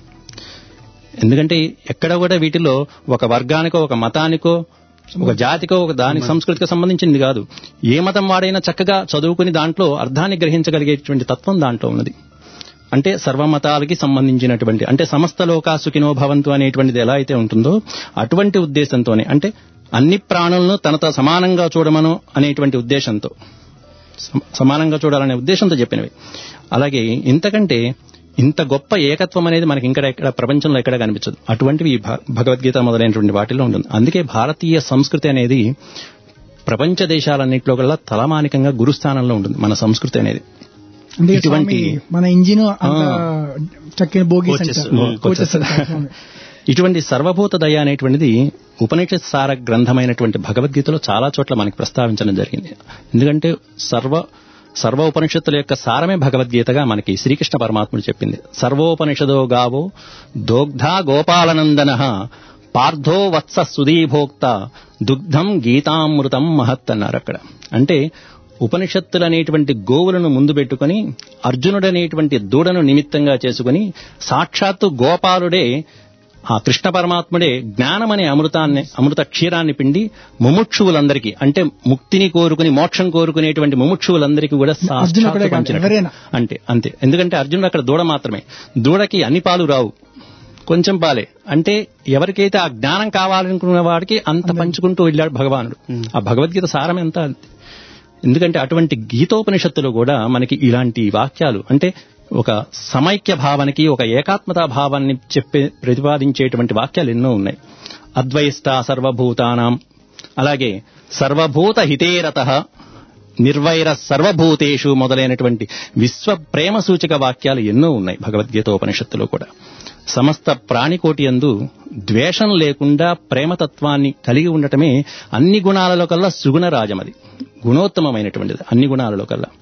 ఎందుకంటే ఎక్కడ కూడా వీటిలో ఒక వర్గానికో ఒక మతానికో ఒక జాతికో ఒక దానికి సంస్కృతికి సంబంధించింది కాదు ఏ మతం వాడైనా చక్కగా చదువుకుని దాంట్లో అర్థాన్ని గ్రహించగలిగేటువంటి తత్వం దాంట్లో ఉన్నది అంటే సర్వమతాలకి సంబంధించినటువంటి అంటే సమస్త లోకాసుకినో భవంతు అనేటువంటిది ఎలా అయితే ఉంటుందో అటువంటి ఉద్దేశంతోనే అంటే అన్ని ప్రాణులను తనతో సమానంగా చూడమను అనేటువంటి ఉద్దేశంతో సమ- సమానంగా చూడాలనే ఉద్దేశంతో చెప్పినవి అలాగే ఇంతకంటే ఇంత గొప్ప ఏకత్వం అనేది మనకి ఇంకా ఎక్కడ ప్రపంచంలో ఎక్కడ కనిపించదు అటువంటివి ఈ భ- భగవద్గీత మొదలైనటువంటి వాటిలో ఉంటుంది అందుకే భారతీయ సంస్కృతి అనేది ప్రపంచ దేశాలన్నింటిలో కల్లా తలమానికంగా గురుస్థానంలో ఉంటుంది మన సంస్కృతి అనేది అందుకే ఇటువంటి- స్వామి మన ఇంజిన్ అంత చక్కని బోగి కోచెస్, కోచెస్. ఇటువంటి సర్వభూత దయ అనేటువంటిది ఉపనిషత్ సార గ్రంథమైనటువంటి భగవద్గీతలో చాలా చోట్ల మనకి ప్రస్తావించడం జరిగింది ఎందుకంటే సర్వ సర్వ ఉపనిషత్తుల యొక్క సారమే భగవద్గీతగా మనకి శ్రీకృష్ణ పరమాత్ముడు చెప్పింది సర్వోపనిషదో గావో దోగ్ధా గోపాలనందన పార్థో వత్స సుదీభోక్త దుగ్ధం గీతామృతం మహత్ అన్నారు అక్కడ అంటే ఉపనిషత్తులు అనేటువంటి గోవులను ముందు పెట్టుకుని అర్జునుడనేటువంటి దూడను నిమిత్తంగా చేసుకుని సాక్షాత్తు గోపాలుడే ఆ కృష్ణ పరమాత్ముడే జ్ఞానం అనే అమృతాన్ని అమృత క్షీరాన్ని పిండి ముముక్షువులందరికీ అంటే ముక్తిని కోరుకుని మోక్షం కోరుకునేటువంటి ముముక్షువులందరికీ కూడా సాక్షాత్తు అర్జునుడు ఒకడే కాదు, పంచినట్టు. ఎవరైనా. అంటే అంతే ఎందుకంటే అర్జునుడు అక్కడ దూడ మాత్రమే దూడకి అన్ని పాలు రావు కొంచెం పాలే అంటే ఎవరికైతే ఆ జ్ఞానం కావాలనుకున్న వాడికి అంత పంచుకుంటూ వెళ్ళాడు భగవానుడు ఆ భగవద్గీత సారం ఎంత అంతే. ఎందుకంటే అటువంటి గీతోపనిషత్తులో కూడా మనకి ఇలాంటి వాక్యాలు అంటే ఒక సమైక్య భావనకి ఒక ఏకాత్మతా భావాన్ని చెప్పే ప్రతిపాదించేటువంటి వాక్యాలు ఎన్నో ఉన్నాయి అద్వైస్త సర్వభూతానాం అలాగే సర్వభూత హితేరత నిర్వైర సర్వభూతేషు మొదలైనటువంటి విశ్వ ప్రేమ సూచక వాక్యాలు ఎన్నో ఉన్నాయి భగవద్గీతోపనిషత్తులో కూడా సమస్త ప్రాణికోటి యందు ద్వేషం లేకుండా ప్రేమతత్వాన్ని కలిగి ఉండటమే అన్ని గుణాలలో కల్లా సుగుణ రాజమది గుణోత్తమమైనటువంటిది అన్ని గుణాలలో కల్లా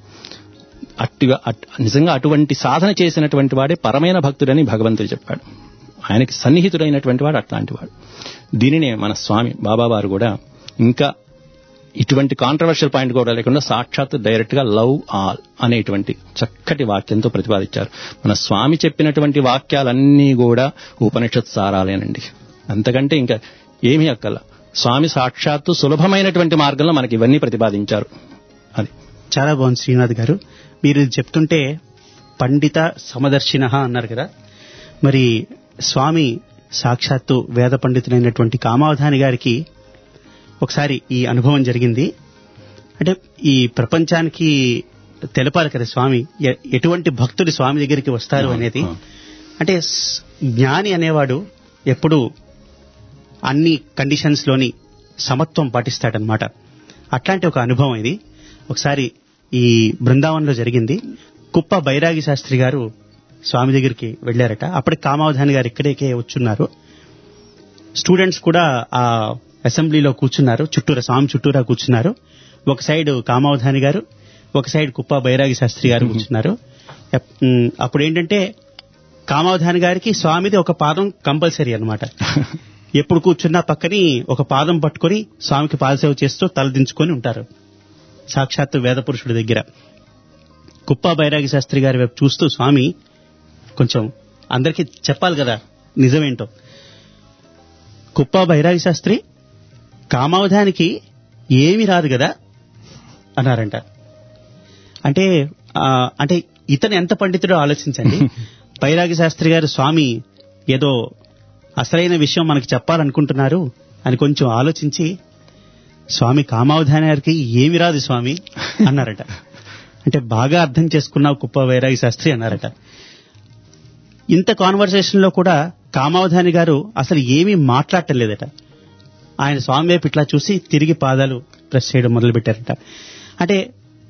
అట్టిగా అట్- నిజంగా అటువంటి సాధన చేసినటువంటి వాడే పరమైన భక్తుడని భగవంతుడు చెప్పాడు ఆయనకి సన్నిహితుడైనటువంటి వాడు అట్లాంటి వాడు దీనినే మన స్వామి బాబావారు కూడా ఇంకా ఇటువంటి కాంట్రవర్షియల్ పాయింట్ కూడా లేకుండా సాక్షాత్ డైరెక్ట్ గా లవ్ ఆల్ అనేటువంటి చక్కటి వాక్యంతో ప్రతిపాదించారు మన స్వామి చెప్పినటువంటి వాక్యాలన్నీ కూడా ఉపనిషత్ సారాలేనండి అంతకంటే ఇంకా ఏమీ అక్కల స్వామి సాక్షాత్తు సులభమైనటువంటి మార్గంలో మనకి ఇవన్నీ ప్రతిపాదించారు అది చాలా బాగుంది శ్రీనాథ్ గారు మీరు ఇది చెప్తుంటే పండిత సమదర్శిన అన్నారు కదా మరి స్వామి సాక్షాత్తు వేద పండితులైనటువంటి కామావధాని గారికి ఒకసారి ఈ అనుభవం జరిగింది అంటే ఈ ప్రపంచానికి తెలపాలి కదా స్వామి ఎ- ఎటువంటి భక్తులు స్వామి దగ్గరికి వస్తారు అనేది అంటే స్- జ్ఞాని అనేవాడు ఎప్పుడు అన్ని కండిషన్స్ లోని సమత్వం పాటిస్తాడనమాట అట్లాంటి ఒక అనుభవం ఇది ఒకసారి ఈ బృందావనంలో జరిగింది కుప్ప బైరాగి శాస్త్రి గారు స్వామి దగ్గరికి వెళ్ళారట అప్పటికి కామావధాని గారు ఇక్కడికే వచ్చున్నారు స్టూడెంట్స్ కూడా ఆ అసెంబ్లీలో కూర్చున్నారు చుట్టూరా స్వామి చుట్టూరా కూర్చున్నారు ఒక సైడ్ కామావధాని గారు ఒక సైడ్ కుప్ప బైరాగి శాస్త్రి గారు కూర్చున్నారు ఎప్- ఉమ్, అప్పుడు ఏంటంటే కామావధాని గారికి స్వామిది ఒక పాదం కంపల్సరీ అన్నమాట ఎప్పుడు కూర్చున్నా పక్కని ఒక పాదం పట్టుకొని స్వామికి పాదసేవ చేస్తూ తలదించుకొని ఉంటారు సాక్షాత్తు వేద పురుషుడి దగ్గర కుప్ప బైరాగి శాస్త్రి గారి వైపు చూస్తూ స్వామి కొంచెం అందరికీ చెప్పాలి కదా నిజమేంటో కుప్ప బైరాగి శాస్త్రి కామావధానికి ఏమీ రాదు కదా అన్నారంట అంటే ఆ, అంటే ఇతను ఎంత పండితుడో ఆలోచించండి బైరాగి శాస్త్రి గారు స్వామి ఏదో అసలైన విషయం మనకి చెప్పాలనుకుంటున్నారు అని కొంచెం ఆలోచించి స్వామి కామావధాని గారికి ఏమి రాదు స్వామి అన్నారట అంటే బాగా అర్థం చేసుకున్నావు కుప్ప వైరాగి శాస్త్రి అన్నారట ఇంత కాన్వర్సేషన్ లో కూడా కామావధాని గారు అసలు ఏమీ మాట్లాడటం లేదట ఆయన స్వామి వైపు ఇట్లా చూసి తిరిగి పాదాలు ప్రెస్ చేయడం మొదలు పెట్టారట అంటే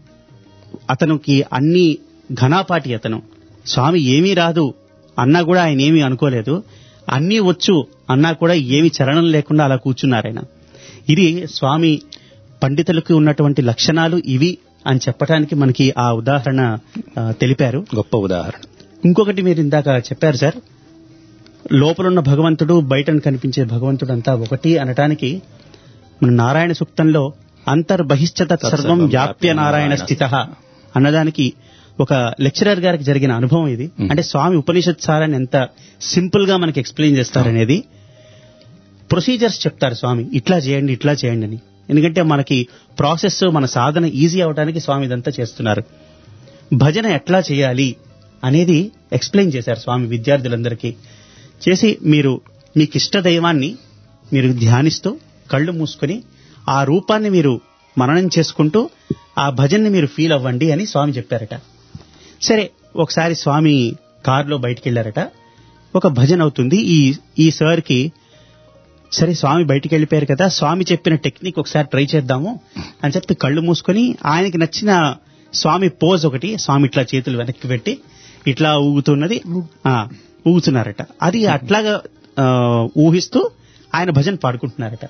అతనికి అన్ని ఘనాపాటి అతను స్వామి ఏమీ రాదు అన్నా కూడా ఆయన ఏమీ అనుకోలేదు అన్నీ వచ్చు అన్నా కూడా ఏమి చలనం లేకుండా అలా కూర్చున్నారు ఆయన ఇది స్వామి పండితులకు ఉన్నటువంటి లక్షణాలు ఇవి అని చెప్పడానికి మనకి ఆ ఉదాహరణ ఆ, తెలిపారు గొప్ప ఉదాహరణ ఇంకొకటి మీరు ఇందాక చెప్పారు సార్ లోపలున్న భగవంతుడు బయటను కనిపించే భగవంతుడు అంతా ఒకటి అనటానికి మన నారాయణ సూక్తంలో అంతర్బహిశ్చత సర్వం వ్యాప్య నారాయణ స్థిత అన్నదానికి ఒక లెక్చరర్ గారికి జరిగిన అనుభవం ఇది అంటే స్వామి ఉపనిషత్ సారాన్ని ఎంత సింపుల్ గా మనకి ఎక్స్ప్లెయిన్ చేస్తారనేది ప్రొసీజర్స్ చెప్తారు స్వామి ఇట్లా చేయండి ఇట్లా చేయండి అని ఎందుకంటే మనకి ప్రాసెస్ మన సాధన ఈజీ అవడానికి స్వామి ఇదంతా చేస్తున్నారు భజన ఎట్లా చేయాలి అనేది ఎక్స్ప్లెయిన్ చేశారు స్వామి విద్యార్థులందరికీ చేసి మీరు మీకు ఇష్ట దైవాన్ని మీరు ధ్యానిస్తూ కళ్ళు మూసుకొని ఆ రూపాన్ని మీరు మననం చేసుకుంటూ ఆ భజన్ని మీరు ఫీల్ అవ్వండి అని స్వామి చెప్పారట సరే ఒకసారి స్వామి కారులో బయటికి వెళ్ళారట ఒక భజన అవుతుంది ఈ ఈ సార్కి సరే స్వామి బయటికి వెళ్ళిపోయారు కదా స్వామి చెప్పిన టెక్నిక్ ఒకసారి ట్రై చేద్దాము అని చెప్పి కళ్ళు మూసుకొని ఆయనకి నచ్చిన స్వామి పోజ్ ఒకటి స్వామి ఇట్లా చేతులు వెనక్కి పెట్టి ఇట్లా ఊగుతున్నది ఆ, ఊగుతున్నారట అది అట్లాగా ఆ, ఊహిస్తూ ఆయన భజన పాడుకుంటున్నారట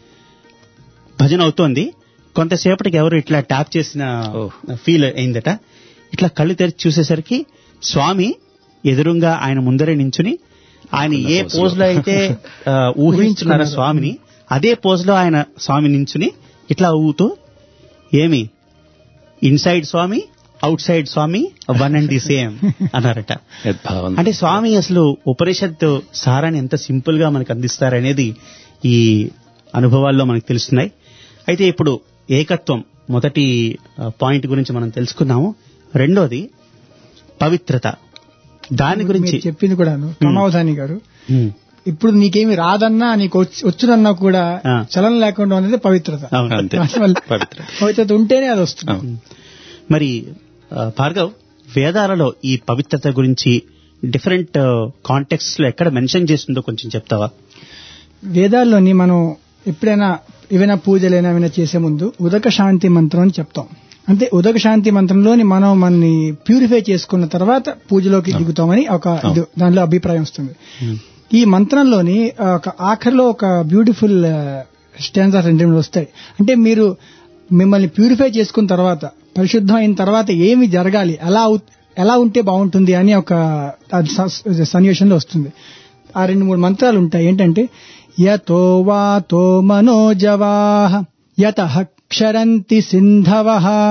భజన అవుతోంది కొంతసేపటికి ఎవరు ఇట్లా ట్యాప్ చేసిన ఓహ్. ఫీల్ అయిందట ఇట్లా కళ్ళు తెరిచి చూసేసరికి స్వామి ఎదురుగా ఆయన ముందరే నించుని ఆయన ఏ పోజ్ లో అయితే ఆ, ఊహించున్నారో స్వామిని అదే పోజ్ లో ఆయన స్వామి నించుని ఇట్లా ఊగుతూ ఏమి inside Swami outside Swami one and the same అన్నారట యద్భావం అంటే స్వామి అసలు ఉపనిషత్ సారాన్ని ఎంత సింపుల్ గా మనకు అందిస్తారనేది ఈ అనుభవాల్లో మనకు తెలుస్తున్నాయి అయితే ఇప్పుడు ఏకత్వం మొదటి ఆ, పాయింట్ గురించి మనం తెలుసుకున్నాము రెండోది పవిత్రత దాని గురించి మీరు చెప్పింది కూడాను కమావధాని గారు ఉమ్, ఇప్పుడు నీకేమి రాదన్నా నీకు వచ్చి- వచ్చుదన్నా కూడా ఆ. చలనం లేకుండా ఉన్నది పవిత్రత అవును. అంతే అసలు పవిత్ర పవిత్రత ఉంటేనే అది వస్తుంది అవును. మరి ఆ, భార్గవ్ వేదాలలో ఈ పవిత్రత గురించి డిఫరెంట్ కాంటెక్స్ట్ లో ఎక్కడ మెన్షన్ చేస్తుందో కొంచెం చెప్తావా వేదాల్లోని మనం ఎప్పుడైనా ఏవైనా పూజలైనా ఏమైనా చేసే ముందు ఉదక శాంతి మంత్రం అని చెప్తాం అంటే ఉదక శాంతి మంత్రంలోని మనం మనని ప్యూరిఫై చేసుకున్న తర్వాత పూజలోకి దిగుతామని ఒక ఇది దానిలో అభిప్రాయం వస్తుంది ఈ మంత్రంలోని ఆ, ఒక ఆఖరిలో ఒక బ్యూటిఫుల్ స్టాండ్స్ రెండు రెండు వస్తాయి అంటే మీరు మిమ్మల్ని ప్యూరిఫై చేసుకున్న తర్వాత పరిశుద్ధం అయిన తర్వాత ఏమి జరగాలి ఎలా అవు- ఎలా ఉంటే బాగుంటుంది అని ఒక అది స- సన్నివేశంలో వస్తుంది ఆ రెండు మూడు మంత్రాలు ఉంటాయి ఏంటంటే యతో వాతో మనోజవాహ యత క్షరంతి సింధవ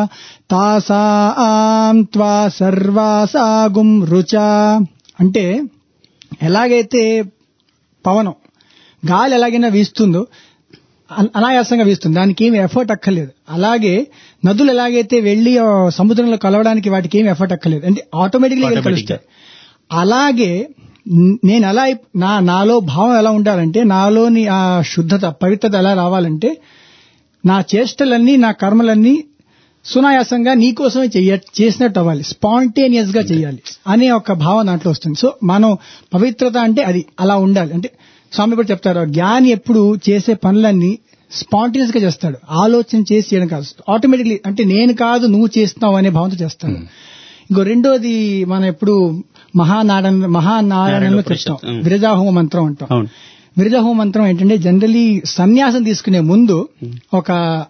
తాసాం త్వా సర్వాసాగుం రుచా అంటే ఎలాగైతే పవనం గాలి ఎలాగైనా వీస్తుందో అన- అనాయాసంగా వీస్తుంది దానికి ఏమి ఎఫర్ట్ అక్కర్లేదు అలాగే నదులు ఎలాగైతే వెళ్లి ఆ, సముద్రంలో కలవడానికి వాటికి ఏమి ఎఫర్ట్ అక్కర్లేదు అంటే ఆటోమేటిక్గా Automatic కలుస్తాయి అలాగే న- నేను ఎలా అయి- నా నాలో భావం ఎలా ఉండాలంటే నాలోని ఆ శుద్ధత పవిత్రత ఎలా రావాలంటే నా చేష్టలన్నీ నా కర్మలన్నీ సునాయాసంగా నీకోసమే చెయ్య చేసినట్టు అవ్వాలి స్పాంటేనియస్ గా చేయాలి అనే ఒక భావం దాంట్లో వస్తుంది సో మనం పవిత్రత అంటే అది అలా ఉండాలి అంటే స్వామి కూడా చెప్తారు జ్ఞాని ఎప్పుడు చేసే పనులన్నీ స్పాంటినియస్ గా చేస్తాడు ఆలోచన చేసి చేయడం కాదు ఆటోమేటిక్లీ అంటే నేను కాదు నువ్వు చేస్తున్నావు అనే భావంతో చేస్తాడు ఇంకో రెండోది మనం ఎప్పుడు మహానారాయణ మహానారాయణలో చెప్తాం ఉమ్. విరజాహోమ మంత్రం అంటాం అవును విరజాహోమ మంత్రం ఏంటంటే జనరలీ సన్యాసం తీసుకునే ముందు ఒక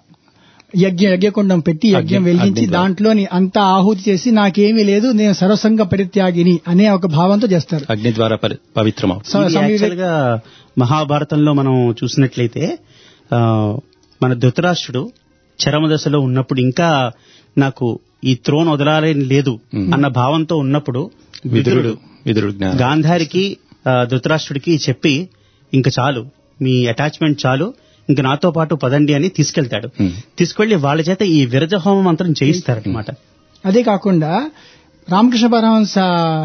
యజ్ఞ యజ్ఞకుండం పెట్టి యజ్ఞం అగ్ని- వెలిగించి అగ్ని ద్వారా. దాంట్లోని అంతా ఆహుతి చేసి నాకేమీ లేదు నేను సర్వసంగ పరిత్యాగిని అనే ఒక భావంతో చేస్తారు అగ్ని ద్వారా పరి- పవిత్రమవుతుంది సో- ఇది స్వామి యాక్చువల్ గా మహాభారతంలో మనం చూసినట్లయితే ఆ, మన ధృతరాష్ట్రుడు చరమ దశలో ఉన్నప్పుడు ఇంకా నాకు ఈ త్రోన్ వదలాలని లేదు అన్న భావంతో ఉన్నప్పుడు విదురుడు విదురుడు జ్ఞానం గాంధారికి ఆ, ధృతరాష్ట్రుడికి చెప్పి ఇంకా చాలు మీ అటాచ్మెంట్ చాలు ఇంకా నాతో పాటు పదండి అని తీసుకెళ్తాడు Hmm. తీసుకెళ్లి వాళ్ళ చేత ఈ విరజహోమ మంత్రం చేయిస్తారనమాట అదే కాకుండా రామకృష్ణ పరమహంస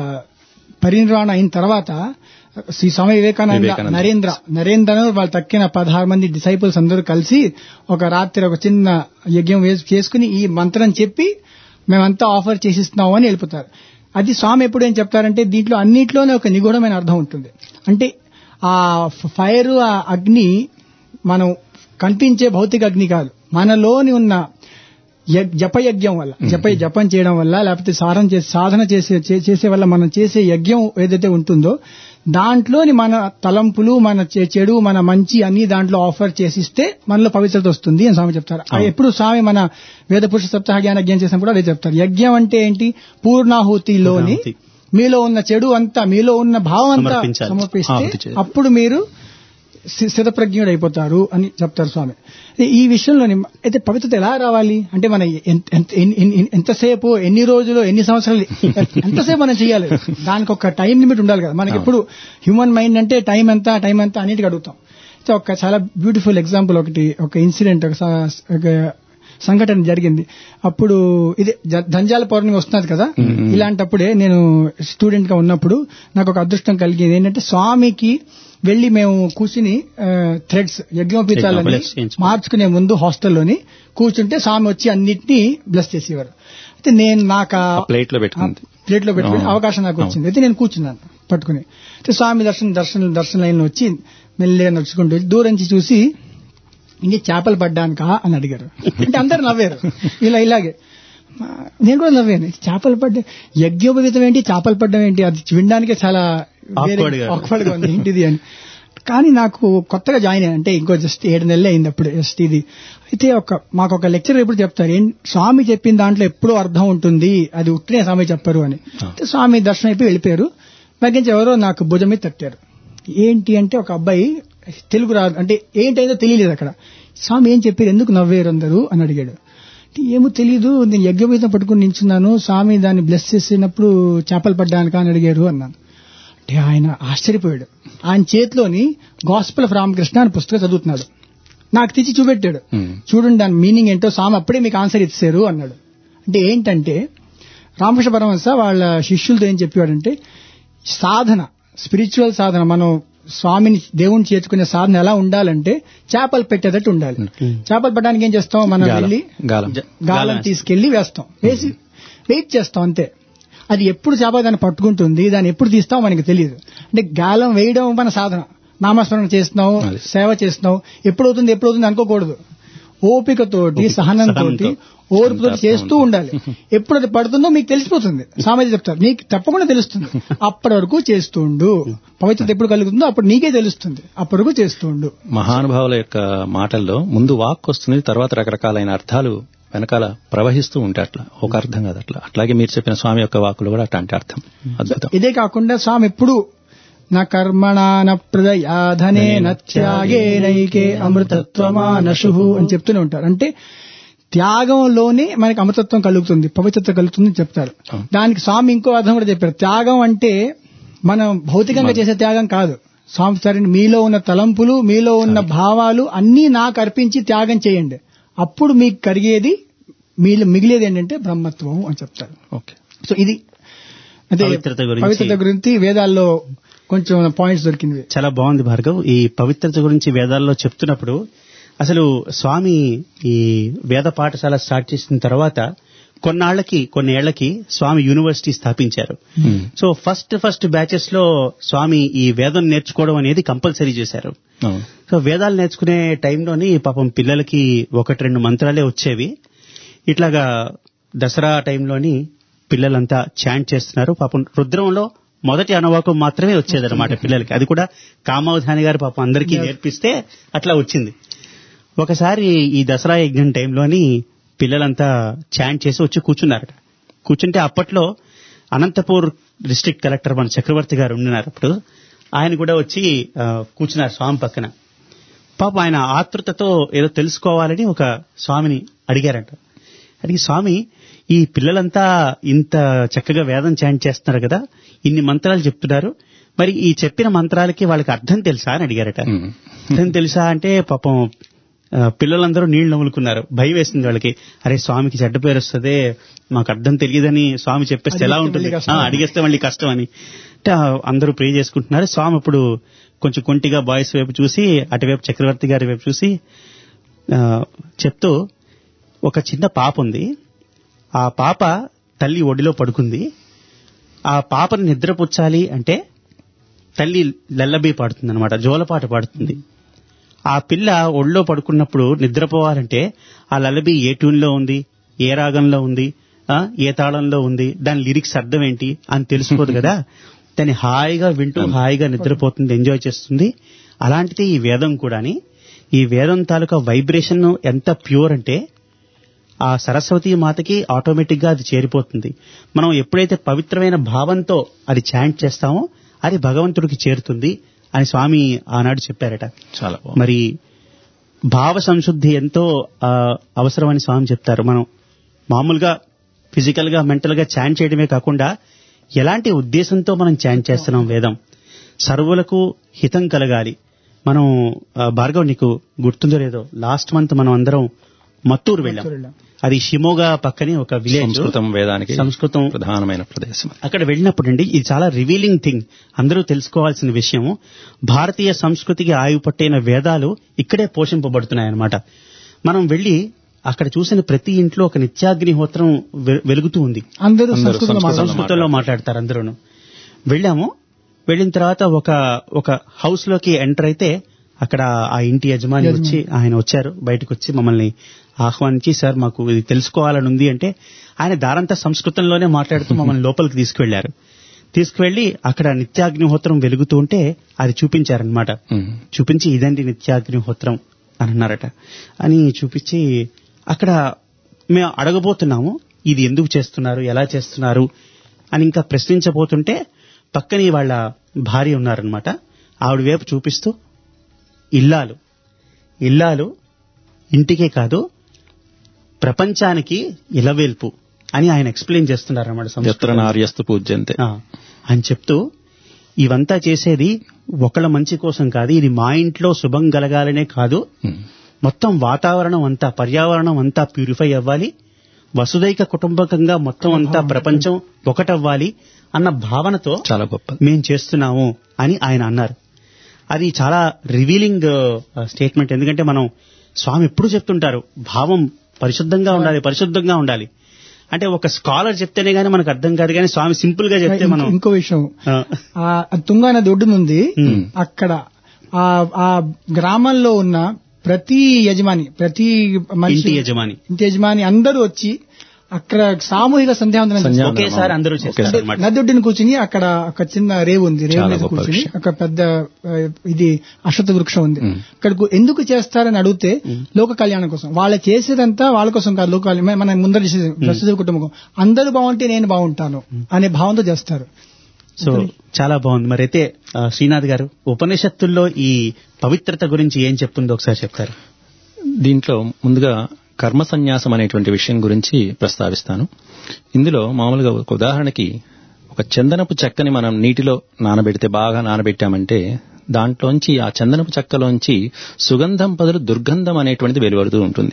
పరినిర్వాణ అయిన తర్వాత శ్రీ స్వామి వివేకానంద వివేకానంద. నరేంద్ర నరేంద్రను వాళ్ళు తక్కిన పదహారు మంది డిసైపుల్స్ అందరూ కలిసి ఒక రాత్రి ఒక చిన్న యజ్ఞం వేసి చేసుకుని ఈ మంత్రం చెప్పి మేమంతా ఆఫర్ చేసిస్తున్నాం అని వెళ్ళిపోతారు అది స్వామి ఎప్పుడు ఏం చెప్తారంటే దీంట్లో అన్నిట్లోనే ఒక నిగూఢమైన అర్థం ఉంటుంది అంటే ఆ ఫైర్ ఆ అగ్ని మనం కనిపించే భౌతిక అగ్ని కాదు మనలోని ఉన్న యగ్- జపయజ్ఞం వల్ల జప జపం చేయడం వల్ల లేకపోతే సాధన చేసే సాధన చేసే చే- చేసే వల్ల మనం చేసే యజ్ఞం ఏదైతే ఉంటుందో దాంట్లోని మన తలంపులు మన చె- చెడు మన మంచి అన్ని దాంట్లో ఆఫర్ చేసిస్తే మనలో పవిత్రత వస్తుంది అని స్వామి చెప్తారు ఆ ఎప్పుడు స్వామి మన వేద పురుష సప్తాహ జ్ఞాన యజ్ఞం చేసినప్పుడు అదే చెప్తారు యజ్ఞం అంటే ఏంటి పూర్ణాహుతిలోని పూర్ణాహుతి. మీలో ఉన్న చెడు అంతా మీలో ఉన్న భావం అంతా సమర్పించాలి. సమర్పిస్తే ఆహుతి చేయాలి. అప్పుడు మీరు స్థి- స్థితప్రజ్ఞుడు అయిపోతారు అని చెప్తారు స్వామి అయితే ఈ విషయంలోని అయితే పవిత్రత ఎలా రావాలి అంటే మన ఎంత- ఎంత- ఎన్ని- ఎన్ని- ఎంతసేపు ఎన్ని రోజులు ఎన్ని సంవత్సరాలు ఎంతసేపు మనం చేయాలి దానికి ఒక టైం లిమిట్ ఉండాలి కదా మనకి ఎప్పుడు హ్యూమన్ మైండ్ అంటే టైం ఎంత టైం ఎంత అన్నిటికీ అడుగుతాం అయితే ఒక చాలా బ్యూటిఫుల్ ఎగ్జాంపుల్ ఒకటి ఒక ఇన్సిడెంట్ ఒక స- ఒక సంఘటన జరిగింది అప్పుడు ఇదే జ- దంజాల పౌర్ణమి వస్తున్నది కదా ఇలాంటప్పుడే నేను స్టూడెంట్ గా ఉన్నప్పుడు నాకు ఒక అదృష్టం కలిగింది ఏంటంటే స్వామికి వెళ్లి మేము కూర్చుని థ్రెడ్స్ యజ్ఞోపీతాలని యజ్ఞోపేతాలు చేయించుకో- మార్చుకునే ముందు హాస్టల్లోని కూర్చుంటే స్వామి వచ్చి అన్నిటినీ బ్లెస్ చేసేవారు అయితే నేను నాకు ఆ- ఆ ప్లేట్ లో పెట్టుకుంది ప్లేట్ లో పెట్టుకుని అవును. అవకాశం నాకు వచ్చింది అయితే నేను కూర్చున్నాను పట్టుకుని అయితే స్వామి దర్శనం దర్శనం దర్శన లైన్ వచ్చి మెల్లిగా నడుచుకుంటూ వచ్చి దూరం నుంచి చూసి ఇంకే చేపలు పడ్డానుకా అని అడిగారు అంటే అందరు నవ్వారు ఇలా ఇలాగే ఆ, నేను కూడా నవ్వాను చేపలు పడ్డ యజ్ఞోపవీతం ఏంటి చేపలు పడ్డం ఏంటి అది వినడానికే చాలా Awkward గా. awkward గా ఉంది ఏంటిది అని కానీ నాకు కొత్తగా జాయిన్ అయ్యాను అంటే ఇంకో జస్ట్ ఏడు నెలలే అయింది అప్పుడు జస్ట్ ఇది అయితే ఒక మాకు ఒక లెక్చర్ ఎప్పుడు చెప్తారు ఏం స్వామి చెప్పిన దాంట్లో ఎప్పుడూ అర్థం ఉంటుంది అది ఉట్టినే స్వామి చెప్పరు అని అయితే స్వామి దర్శనం అయిపోయి వెళ్ళిపోయారు తగ్గించి ఎవరో నాకు భుజం మీద తట్టారు ఏంటి అంటే ఒక అబ్బాయి తెలుగు రాదు అంటే ఏంటైందో తెలియలేదు అక్కడ స్వామి ఏం చెప్పారు ఎందుకు నవ్వేరు అందరూ అని అడిగాడు అంటే ఏమో తెలియదు నేను యజ్ఞోపేతం పట్టుకుని నించున్నాను స్వామి దాన్ని బ్లెస్ చేసినప్పుడు చేపలు పడ్డాను అని అడిగారు అన్నాను అంటే ఆయన ఆశ్చర్యపోయాడు ఆయన చేతిలోని గాస్పల్ ఆఫ్ రామకృష్ణ అని పుస్తకం చదువుతున్నాడు నాకు తెచ్చి చూపెట్టాడు Hmm. చూడండి దాని మీనింగ్ ఏంటో స్వామి అప్పుడే మీకు ఆన్సర్ ఇచ్చారు అన్నాడు అంటే ఏంటంటే రామకృష్ణ పరమహంస వాళ్ళ శిష్యులతో ఏం చెప్పాడంటే సాధన స్పిరిచువల్ సాధన మనం స్వామిని దేవుని చేర్చుకునే సాధన ఎలా ఉండాలంటే చేపలు పెట్టేటట్టు ఉండాలి చేపలు పట్టడానికి ఏం చేస్తాం మనం గాలం. వెళ్ళి గాలం. గాలం తీసుకెళ్లి వేస్తాం వేసి వెయిట్ చేస్తాం అంతే అది ఎప్పుడు చేప దాన్ని పట్టుకుంటుంది దాన్ని ఎప్పుడు తీస్తాం మనకి తెలియదు అంటే గాలం వేయడం మన సాధన నామస్మరణ చేస్తున్నావు అది. సేవ చేస్తున్నావు ఎప్పుడు అవుతుంది ఎప్పుడు అవుతుంది అనుకోకూడదు ఓపికతోటి సహనంతో సహనంతో. ఓర్పుతో చేస్తూ ఉండాలి ఎప్పుడు అది పడుతుందో మీకు తెలిసిపోతుంది సామాజిక చెప్తారు నీకు తప్పకుండా తెలుస్తుంది అప్పటి వరకు చేస్తుండు పవిత్రత ఎప్పుడు కలుగుతుందో అప్పుడు నీకే తెలుస్తుంది అప్పటి వరకు చేస్తుండు మహానుభావుల యొక్క మాటల్లో ముందు వాక్ వస్తుంది తర్వాత రకరకాలైన అర్థాలు వెనకాల ప్రవహిస్తూ ఉంటాయి అట్లా ఒక అర్థం కాదు అట్లా అట్లాగే మీరు చెప్పిన స్వామి యొక్క వాకులు కూడా అట్లాంటి అర్థం అద్భుతం ఇదే కాకుండా స్వామి ఎప్పుడు నా కర్మణాన ప్రదయాధనే నత్యాగే నైకే అమృతత్వమానశు అని చెప్తూనే ఉంటారు అంటే త్యాగంలోనే మనకి అమృతత్వం కలుగుతుంది పవిత్రత కలుగుతుంది అని చెప్తారు దానికి స్వామి ఇంకో అర్థం కూడా చెప్పారు త్యాగం అంటే మనం భౌతికంగా చేసే త్యాగం కాదు స్వామి సరే మీలో ఉన్న తలంపులు మీలో ఉన్న భావాలు అన్నీ నాకు అర్పించి త్యాగం చేయండి అప్పుడు మీకు కలిగేది మీలో మిగిలేది ఏంటంటే బ్రహ్మత్వం అని చెప్తారు ఓకే సో ఇది అదే పవిత్రత గురించి- పవిత్రత గురించి వేదాల్లో కొంచెం పాయింట్స్ దొరికింది చాలా బాగుంది భార్గవ్ ఈ పవిత్రత గురించి వేదాల్లో చెప్తున్నప్పుడు అసలు స్వామి ఈ వేద పాఠశాల స్టార్ట్ చేసిన తర్వాత కొన్నాళ్లకి కొన్నేళ్లకి స్వామి యూనివర్సిటీ స్థాపించారు Hmm. So first first batches లో స్వామి ఈ వేదం నేర్చుకోవడం అనేది కంపల్సరీ చేశారు అవును. సో వేదాలు నేర్చుకునే టైంలోని పాపం పిల్లలకి ఒకటి రెండు మంత్రాలే వచ్చేవి ఇట్లాగా దసరా టైంలోని పిల్లలంతా చాంట్ చేస్తున్నారు పాపం రుద్రంలో మొదటి అనువాకం మాత్రమే వచ్చేదన్నమాట పిల్లలకి అది కూడా కామావధాని గారు పాపం అందరికీ నేర్పిస్తే అట్లా వచ్చింది ఒకసారి ఈ దసరా యజ్ఞం టైంలోని పిల్లలంతా చాంట్ చేసి వచ్చి కూర్చున్నారట కూర్చుంటే అప్పట్లో అనంతపూర్ డిస్ట్రిక్ట్ కలెక్టర్ మన చక్రవర్తి గారు ఉండినారు అప్పుడు ఆయన కూడా వచ్చి ఆ, కూర్చున్నారు స్వామి పక్కన పాప ఆయన ఆతృతతో ఏదో తెలుసుకోవాలని ఒక స్వామిని అడిగారంట అడిగి స్వామి ఈ పిల్లలంతా ఇంత చక్కగా వేదం చాంట్ చేస్తున్నారు కదా ఇన్ని మంత్రాలు చెప్తున్నారు మరి ఈ చెప్పిన మంత్రాలకి వాళ్ళకి అర్థం తెలుసా అని అడిగారట Hmm. అర్థం తెలుసా అంటే పాపం ఆ, పిల్లలందరూ నీళ్లు నవ్వులుకున్నారు భయం వేసింది వాళ్ళకి అరే స్వామికి చెడ్డ పేరు వస్తుంది మాకు అర్థం తెలియదని స్వామి చెప్పేస్తే ఎలా అడిగేస్తే ఉంటుంది మళ్ళీ కష్టం. ఆ, అడిగేస్తే మళ్ళీ కష్టం అని అంటే ఆ, అందరూ ప్రే చేసుకుంటున్నారు స్వామి అప్పుడు కొంచెం కొంటిగా బాయ్స్ వైపు చూసి అటువైపు చక్రవర్తి గారి వైపు చూసి ఆ, చెప్తూ ఒక చిన్న పాప ఉంది ఆ పాప తల్లి ఒడిలో పడుకుంది ఆ పాపను నిద్రపుచ్చాలి అంటే తల్లి లల్లబీ పాడుతుంది అనమాట జోలపాట పాడుతుంది ఆ పిల్ల ఒళ్ళో పడుకున్నప్పుడు నిద్రపోవాలంటే ఆ లల్లబీ ఏ ట్యూన్లో ఉంది ఏ రాగంలో ఉంది ఆ, ఏ తాళంలో ఉంది దాని లిరిక్స్ అర్థం ఏంటి అని తెలుసుకోదు కదా దాన్ని హాయిగా వింటూ హాయిగా నిద్రపోతుంది ఎంజాయ్ చేస్తుంది అలాంటిది ఈ వేదం కూడాని ఈ వేదం తాలూకా వైబ్రేషన్ ఎంత ప్యూర్ అంటే ఆ సరస్వతి మాతకి ఆటోమేటిక్ గా అది చేరిపోతుంది మనం ఎప్పుడైతే పవిత్రమైన భావంతో అది చాంట్ చేస్తామో అది భగవంతుడికి చేరుతుంది అని స్వామి ఆనాడు చెప్పారట చాలా బాగుంది మరి భావ సంశుద్ధి ఎంతో ఆ, అవసరమని స్వామి చెప్తారు మనం మామూలుగా ఫిజికల్ గా మెంటల్ గా చాంట్ చేయడమే కాకుండా ఎలాంటి ఉద్దేశంతో మనం చాంట్ చేస్తున్నాం వేదం సర్వులకు హితం కలగాలి మనం ఆ, భార్గవ్ నీకు గుర్తుందో లేదో లాస్ట్ మంత్ మనం అందరం మత్తూరు వెళ్ళాం మత్తూరు వెళ్ళాం. అది షిమోగా పక్కనే ఒక విలేజ్ సంస్కృతం వేదానికి సంస్కృతం ప్రధానమైన ప్రదేశం అక్కడ వెళ్ళినప్పుడు అండి ఇది చాలా రివీలింగ్ థింగ్ అందరూ తెలుసుకోవాల్సిన విషయం భారతీయ సంస్కృతికి ఆయువు పట్టైన వేదాలు ఇక్కడే పోషింపబడుతున్నాయి అన్నమాట మనం వెళ్ళి అక్కడ చూసిన ప్రతి ఇంట్లో ఒక నిత్యాగ్నిహోత్రం వె- వెలుగుతూ ఉంది అందరూ అందరూ సంస్కృతంలో సంస్కృతంలో మాట్లాడుతున్నారు. సంస్కృతంలో మాట్లాడతారు అందరూను వెళ్ళాము వెళ్ళిన తర్వాత ఒక ఒక హౌస్ లోకి ఎంటర్ అయితే అక్కడ ఆ ఇంటి యజమాని యజమాని. వచ్చి ఆయన వచ్చారు బయటకు వచ్చి మమ్మల్ని ఆహ్వానించి సార్ మాకు ఇది తెలుసుకోవాలని ఉంది అంటే ఆయన దారంతా సంస్కృతంలోనే మాట్లాడుతూ మమ్మల్ని లోపలికి తీసుకువెళ్లారు తీసుకువెళ్లి అక్కడ నిత్యాగ్నిహోత్రం వెలుగుతూ ఉంటే అది చూపించారనమాట ఉమ్. చూపించి ఇదండి నిత్యాగ్నిహోత్రం అని అన్నారట అని చూపించి అక్కడ మేము అడగబోతున్నాము ఇది ఎందుకు చేస్తున్నారు ఎలా చేస్తున్నారు అని ఇంకా ప్రశ్నించబోతుంటే పక్కనే వాళ్ళ భార్య ఉన్నారనమాట ఆవిడ వైపు చూపిస్తూ ఇల్లాలు ఇల్లాలు ఇంటికే కాదు ప్రపంచానికి ఇలవేల్పు అని ఆయన ఎక్స్ప్లెయిన్ చేస్తున్నారన్నమాట ఎత్ర సంస్కృతంలో. నార్యస్తు పూజ్యంతే ఆ, అని చెప్తూ ఇవంతా చేసేది ఒకళ్ళ మంచి కోసం కాదు ఇది మా ఇంట్లో శుభం కలగాలనే కాదు ఉమ్. మొత్తం వాతావరణం అంతా పర్యావరణం అంతా ప్యూరిఫై అవ్వాలి వసుదైక కుటుంబకంగా మొత్తం అంతా ప్రపంచం ఒకటవ్వాలి అన్న భావనతో చాలా గొప్ప మేం చేస్తున్నాము అని ఆయన అన్నారు అది చాలా రివీలింగ్ స్టేట్మెంట్ ఎందుకంటే మనం స్వామి ఎప్పుడు చెప్తుంటారు భావం పరిశుద్ధంగా ఉండాలి పరిశుద్ధంగా ఉండాలి అంటే ఒక స్కాలర్ చెప్తేనే గానీ మనకు అర్థం కాదు కానీ స్వామి సింపుల్ గా చెప్తే మనం ఇంకో- ఇంకో విషయం ఆ, ఆ ఆ తుంగా నది ఒడ్డునుంది ఉమ్. అక్కడ ఆ ఆ గ్రామంలో ఉన్న ప్రతి యజమాని ప్రతి మనిషి ఇంటి యజమాని ఇంటి యజమాని అందరూ వచ్చి అక్కడ సామూహిక సంధ్యావందనం చేస్తారు. సంధ్యావందనం. ఒకేసారి అందరూ చేస్తారు అంటే అన్నమాట నది ఒడ్డున కూర్చుని అక్కడ ఒక చిన్న రేవు ఉంది రేవు చాలా మీద గొప్ప కూర్చుని విషయం. ఒక పెద్ద ఆ, ఇది అశ్వత్థ వృక్షం ఉంది ఉమ్. ఇక్కడ ఎందుకు చేస్తారని అడిగితే లోక కళ్యాణం కోసం వాళ్ళు చేసేదంతా వాళ్ళ కోసం కాదు లోక కళ్యాణం మన ముందర చేసేది ప్రస్తుత కుటుంబం అందరూ బాగుంటే నేను బాగుంటాను అనే భావంతో చేస్తారు సో చాలా బాగుంది మరి అయితే ఆ, శ్రీనాథ్ గారు ఉపనిషత్తుల్లో ఈ పవిత్రత గురించి ఏం చెప్తుందో ఒకసారి చెప్తారు దీంట్లో ముందుగా కర్మ సన్యాసం అనేటువంటి విషయం గురించి ప్రస్తావిస్తాను ఇందులో మామూలుగా ఒక ఉదాహరణకి ఒక చందనపు చెక్కని మనం నీటిలో నానబెడితే బాగా నానబెట్టామంటే దాంట్లోంచి ఆ చందనపు చెక్కలోంచి సుగంధం బదులు దుర్గంధం అనేటువంటిది వెలువడుతూ ఉంటుంది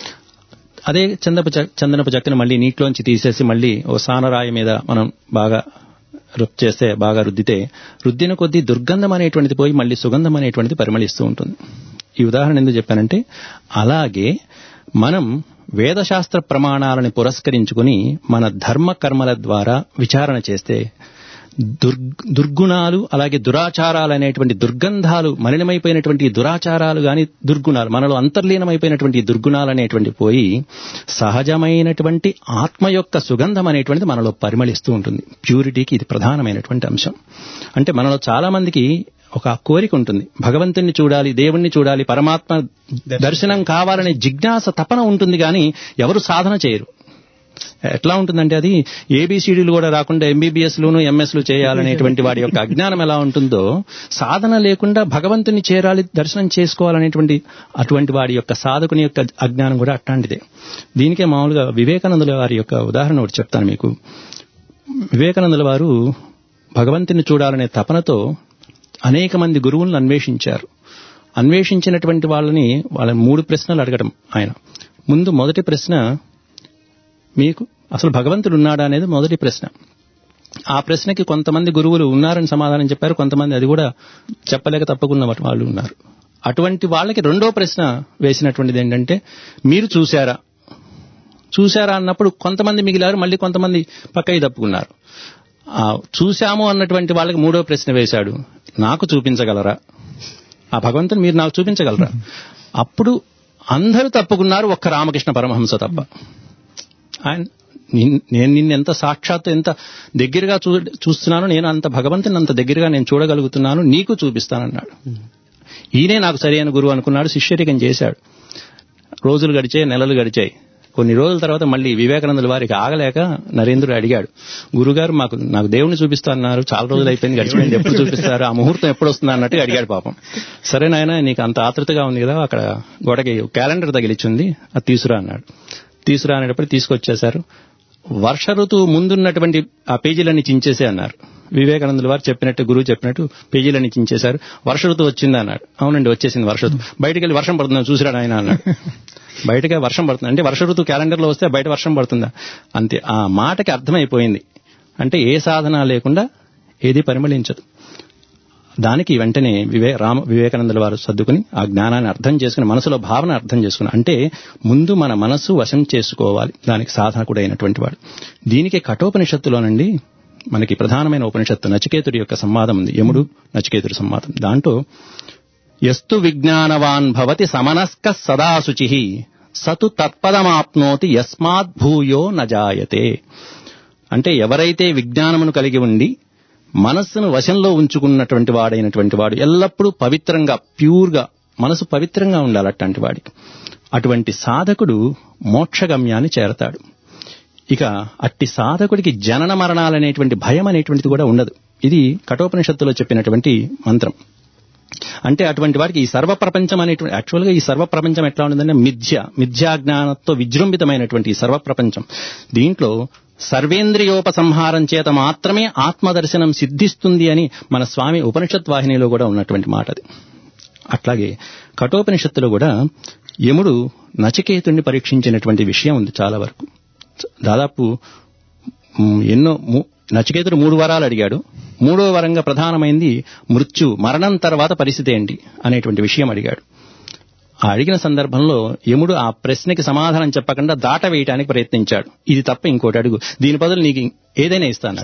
అదే చందపు చె- చందనపు చెక్కని మళ్ళీ నీటిలోంచి తీసేసి మళ్ళీ ఓ సానరాయి మీద మనం బాగా రుప్ చేస్తే బాగా రుద్దితే రుద్దిన కొద్దీ దుర్గంధం అనేటువంటిది పోయి మళ్ళీ సుగంధం అనేటువంటిది పరిమళిస్తూ ఉంటుంది ఈ ఉదాహరణ ఎందుకు చెప్పానంటే అలాగే మనం వేదశాస్త్ర ప్రమాణాలని పురస్కరించుకుని మన ధర్మ కర్మల ద్వారా విచారణ చేస్తే దుర్గ్ దుర్గుణాలు అలాగే దురాచారాలు అనేటువంటి దుర్గంధాలు మలినమైపోయినటువంటి ఈ దురాచారాలు గాని దుర్గుణాలు మనలో అంతర్లీనమైపోయినటువంటి ఈ దుర్గుణాలు అనేటువంటి పోయి సహజమైనటువంటి ఆత్మ యొక్క సుగంధం అనేటువంటిది మనలో పరిమళిస్తూ ఉంటుంది ప్యూరిటీకి ఇది ప్రధానమైనటువంటి అంశం అంటే మనలో చాలా మందికి ఒక కోరిక ఉంటుంది భగవంతుణ్ణి చూడాలి దేవుణ్ణి చూడాలి పరమాత్మ దర్శనం కావాలనే జిజ్ఞాస తపన ఉంటుంది కానీ ఎవరు సాధన చేయరు ఎట్లా ఉంటుందంటే అది ఏబిసిడీలు కూడా రాకుండా ఎంబీబీఎస్లును ఎంఎస్లు చేయాలనేటువంటి వాడి యొక్క అజ్ఞానం ఎలా ఉంటుందో సాధన లేకుండా భగవంతుని చేరాలి దర్శనం చేసుకోవాలనేటువంటి అటువంటి వాడి యొక్క సాధకుని యొక్క అజ్ఞానం కూడా అట్లాంటిదే దీనికే మామూలుగా వివేకానందుల వారి యొక్క ఉదాహరణ ఒకటి చెప్తాను మీకు వివేకానందుల వారు భగవంతుని చూడాలనే తపనతో అనేక మంది గురువులను అన్వేషించారు అన్వేషించినటువంటి వాళ్ళని వాళ్ళ మూడు ప్రశ్నలు అడగడం ఆయన ముందు మొదటి ప్రశ్న మీకు అసలు భగవంతుడు ఉన్నాడా అనేది మొదటి ప్రశ్న ఆ ప్రశ్నకి కొంతమంది గురువులు ఉన్నారని సమాధానం చెప్పారు కొంతమంది అది కూడా చెప్పలేక తప్పకున్న వాళ్ళు ఉన్నారు అటువంటి వాళ్ళకి రెండో ప్రశ్న వేసినటువంటిది ఏంటంటే మీరు చూశారా చూశారా అన్నప్పుడు కొంతమంది మిగిలారు మళ్ళీ కొంతమంది పక్కకి తప్పుకున్నారు ఆ చూశాము అన్నటువంటి వాళ్ళకి మూడో ప్రశ్న వేశాడు నాకు చూపించగలరా ఆ భగవంతుని మీరు నాకు చూపించగలరా అప్పుడు అందరూ తప్పుకున్నారు ఒక్క రామకృష్ణ పరమహంస తప్ప ఆయన నిన్- నేను నిన్ను ఎంత సాక్షాత్ ఎంత దగ్గరగా చూ చూస్తున్నాను నేను అంత భగవంతుని అంత దగ్గరగా నేను చూడగలుగుతున్నాను నీకు చూపిస్తానన్నాడు ఈయనే నాకు సరైన గురువు అనుకున్నాడు శిష్యరికం చేశాడు రోజులు గడిచాయి నెలలు గడిచాయి కొన్ని రోజుల తర్వాత మళ్ళీ వివేకానందుల వారికి ఆగలేక నరేంద్రుడు అడిగాడు గురుగారు మాకు నాకు దేవుణ్ణి చూపిస్తాన్నారు చాలా రోజులు అయిపోయింది గడిచిపోయింది ఎప్పుడు చూపిస్తారు ఆ ముహూర్తం ఎప్పుడు వస్తుంది అన్నట్టుగా అడిగాడు పాపం సరే నాయన నీకు అంత ఆతృతగా ఉంది కదా అక్కడ గోడకి క్యాలెండర్ తగిలిచ్చింది అది తీసురా అన్నాడు తీసురా అనేటప్పుడు తీసుకొచ్చేశారు వర్ష ఋతువు ముందున్నటువంటి ఆ పేజీలన్నీ చించేసే అన్నారు వివేకానందుల వారు చెప్పినట్టు గురువు చెప్పినట్టు పేజీలన్నీ చించేశారు వర్ష ఋతువు వచ్చింది అన్నాడు అవునండి వచ్చేసింది వర్ష ఋతువు బయటికి వెళ్ళి వర్షం పడుతుందా చూసిరాడు ఆయన అన్నాడు బయటకే వర్షం పడుతుంది అంటే వర్ష ఋతువు క్యాలెండర్ లో వస్తే బయట వర్షం పడుతుందా అంతే ఆ మాటకి అర్థమైపోయింది అంటే ఏ సాధన లేకుండా ఏది పరిమళించదు దానికి వెంటనే వివే రామ వివేకానందుల వారు సర్దుకుని ఆ జ్ఞానాన్ని అర్థం చేసుకుని మనసులో భావన అర్థం చేసుకుని అంటే ముందు మన మనసు వశం చేసుకోవాలి దానికి సాధకుడు అయినటువంటి వాడు దీనికి కఠోపనిషత్తులోనండి మనకి ప్రధానమైన ఉపనిషత్తు నచికేతుడి యొక్క సంవాదం ఉంది యముడు నచికేతుడి సంవాదం దాంట్లో ఎస్తు విజ్ఞానవాన్ భవతి సమనస్క సదా శుచి సతు తత్పదమాప్నోతి యస్మాత్ భూయో నజాయతే అంటే ఎవరైతే విజ్ఞానమును కలిగి ఉండి మనస్సును వశంలో ఉంచుకున్నటువంటి వాడైనటువంటి వాడు ఎల్లప్పుడూ పవిత్రంగా ప్యూర్గా మనసు పవిత్రంగా ఉండాలి అట్లాంటి వాడికి అటువంటి సాధకుడు మోక్షగమ్యాన్ని చేరతాడు ఇక అట్టి సాధకుడికి జనన మరణాలనేటువంటి భయం అనేటువంటిది కూడా ఉండదు ఇది కఠోపనిషత్తులో చెప్పినటువంటి మంత్రం అంటే అటువంటి వాడికి ఈ సర్వ ప్రపంచం అనేటువంటి యాక్చువల్గా ఈ సర్వ ప్రపంచం ఎట్లా ఉంటుందంటే మిథ్య మిథ్యా జ్ఞానంతో విజృంభితమైనటువంటి ఈ సర్వ ప్రపంచం దీంట్లో సర్వేంద్రియోపసంహారం చేత మాత్రమే ఆత్మదర్శనం సిద్ధిస్తుంది అని మన స్వామి ఉపనిషత్ వాహినిలో కూడా ఉన్నటువంటి మాట అది అట్లాగే కఠోపనిషత్తులో కూడా యముడు నచికేతుణ్ణి పరీక్షించినటువంటి విషయం ఉంది చాలా వరకు దాదాపు మ్, ఎన్నో ము- నచికేతుడు మూడు వరాలు అడిగాడు మూడో వరంగా ప్రధానమైంది మృత్యు మరణం తర్వాత పరిస్థితి ఏంటి అనేటువంటి విషయం అడిగాడు ఆ అడిగిన సందర్భంలో యముడు ఆ ప్రశ్నకి సమాధానం చెప్పకుండా దాట వేయటానికి ప్రయత్నించాడు ఇది తప్ప ఇంకోటి అడుగు దీని బదులు నీకు ఏదైనా ఇస్తాను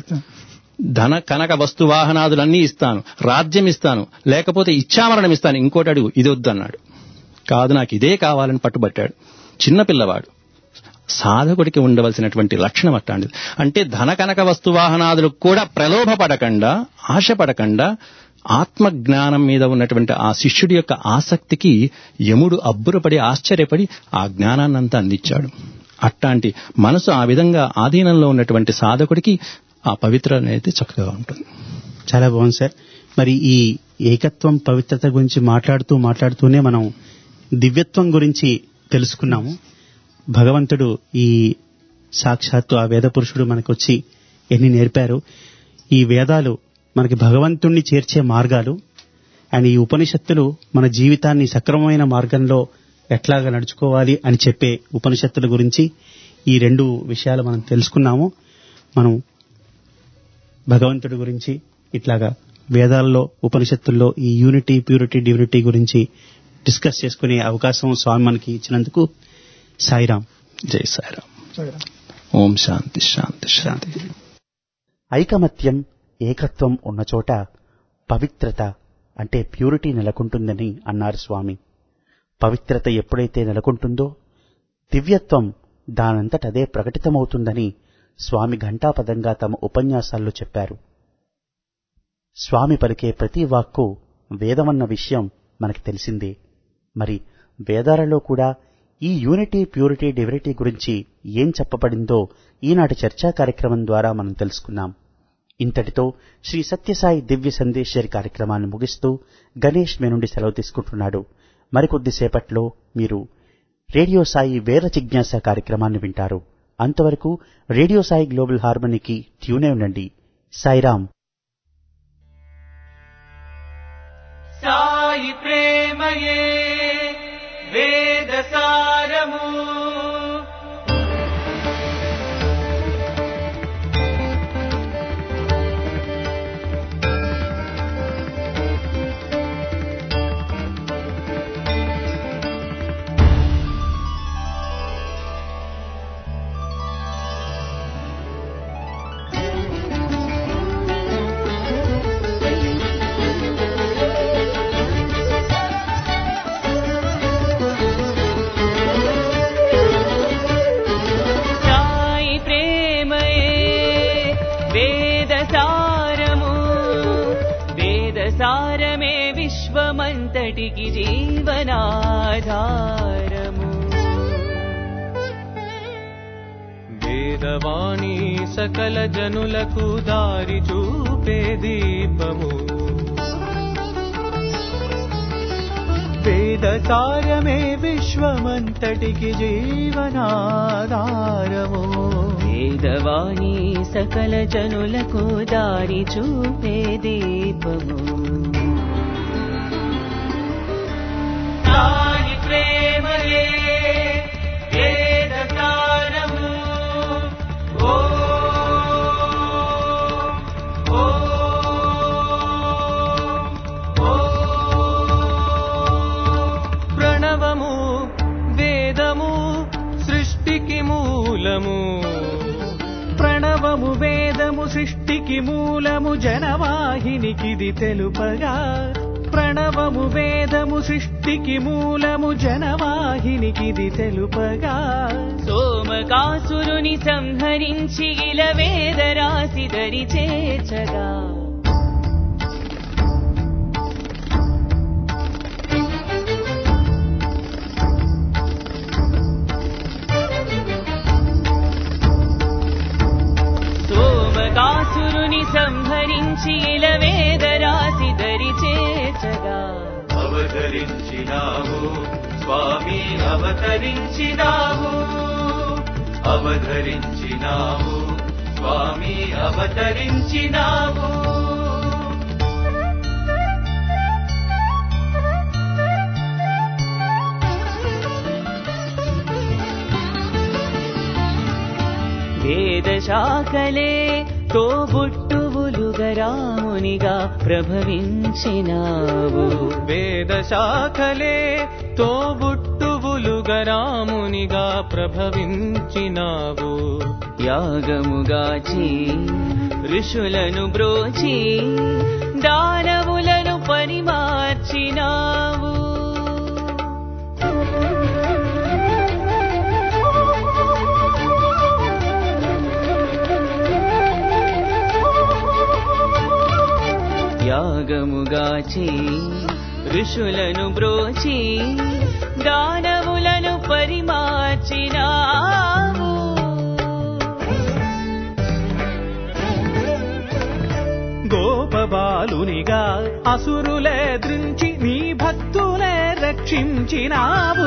ధన కనక వస్తు వాహనాదులన్నీ ఇస్తాను రాజ్యం ఇస్తాను లేకపోతే ఇచ్చామరణం ఇస్తాను ఇంకోటి అడుగు ఇది వద్దు అన్నాడు కాదు నాకు ఇదే కావాలని పట్టుబట్టాడు చిన్న పిల్లవాడు సాధకుడికి ఉండవలసినటువంటి లక్షణం అట్లాంటిది అంటే ధన కనక వస్తు వాహనాదులకు కూడా ప్రలోభపడకుండా ఆశపడకుండా ఆత్మ జ్ఞానం మీద ఉన్నటువంటి ఆ శిష్యుడి యొక్క ఆసక్తికి యముడు అబ్బురపడి ఆశ్చర్యపడి ఆ జ్ఞానాన్నంతా అందించాడు అట్లాంటి మనసు ఆ విధంగా ఆధీనంలో ఉన్నటువంటి సాధకుడికి ఆ పవిత్ర అనేది చక్కగా ఉంటుంది చాలా బాగుంది సార్ మరి ఈ ఏకత్వం పవిత్రత గురించి మాట్లాడుతూ మాట్లాడుతూనే మనం దివ్యత్వం గురించి తెలుసుకున్నాము భగవంతుడు ఈ సాక్షాత్తు ఆ వేద పురుషుడు మనకొచ్చి ఎన్ని నేర్పారు ఈ వేదాలు మనకి భగవంతుణ్ణి చేర్చే మార్గాలు అండ్ ఈ ఉపనిషత్తులు మన జీవితాన్ని సక్రమమైన మార్గంలో ఎట్లాగా నడుచుకోవాలి అని చెప్పే ఉపనిషత్తుల గురించి ఈ రెండు విషయాలు మనం తెలుసుకున్నాము మనం భగవంతుడి గురించి ఇట్లాగా వేదాల్లో ఉపనిషత్తుల్లో ఈ యూనిటీ ప్యూరిటీ డివినిటీ గురించి డిస్కస్ చేసుకునే అవకాశం స్వామి మనకి ఇచ్చినందుకు సాయిరాం జై సాయిరామ్ సరే. ఓం శాంతి శాంతి శాంతి ఐకమత్యం ఏకత్వం ఉన్న చోట పవిత్రత అంటే ప్యూరిటీ నెలకొంటుందని అన్నారు స్వామి పవిత్రత ఎప్పుడైతే నెలకొంటుందో దివ్యత్వం దానంతటదే ప్రకటితమవుతుందని స్వామి ఘంటాపదంగా తమ ఉపన్యాసాల్లో చెప్పారు స్వామి పలికే ప్రతి వాక్కు వేదమన్న విషయం మనకి తెలిసిందే మరి వేదాలలో కూడా ఈ యూనిటీ ప్యూరిటీ డివినిటీ గురించి ఏం చెప్పబడిందో ఈనాటి చర్చా కార్యక్రమం ద్వారా మనం తెలుసుకున్నాం ఇంతటితో శ్రీ సత్యసాయి దివ్య సందేశ్వరి కార్యక్రమాన్ని ముగిస్తూ గణేష్ మీ నుండి సెలవు తీసుకుంటున్నాడు మరికొద్దిసేపట్లో మీరు రేడియో సాయి వేద జిజ్ఞాస కార్యక్రమాన్ని వింటారు అంతవరకు రేడియో సాయి గ్లోబల్ హార్మనీకి ట్యూనే ఉండండి సాయిరామ్ సాయి ప్రేమయే వేద సారము సాయి ప్రేమయే వేద సారము వేద సారమే విశ్వమంతటికి జీవనాధారము వేదవాణి సకల జనులకు దారి చూపే దీపము వేదసారమే విశ్వమంతటికి జీవనాధారము వేదవాణి సకల జనులకు దారి చూపే దీపము సాయి ప్రేమయే వేద సారము ఓ ఓ ప్రణవము వేదము సృష్టికి మూలము ప్రణవము వేదము సృష్టికి మూలము జనవాహినికిది తెలుపగా ప్రణవము వేదము సృష్టికి మూలము జనవాహినికిది తెలుపగా సోమకాసురుని సంహరించి ఇల వేద రాశి దరి చేర్చగా సోమకాసురుని సంహరించి ఇల వేద రాశి దరి చేర్చగా అవతరించినావు స్వామి అవతరించినావు అవతరించినావు స్వామి అవతరించినావు వేద శాఖలే తోబుట్టువులుగరామునిగా ప్రభవించినావు వేద శాఖలే తోబుట్టువులుగరామునిగా ప్రభవించినావు యాగముగాచి ఋషులను బ్రోచి దానవులను పరిమార్చినావు యాగముగాచి ఋషులను బ్రోచి దానవులను పరిమార్చినావు గోపబాలునిగా అసురులే దృంచి నీ భక్తులే రక్షించినావు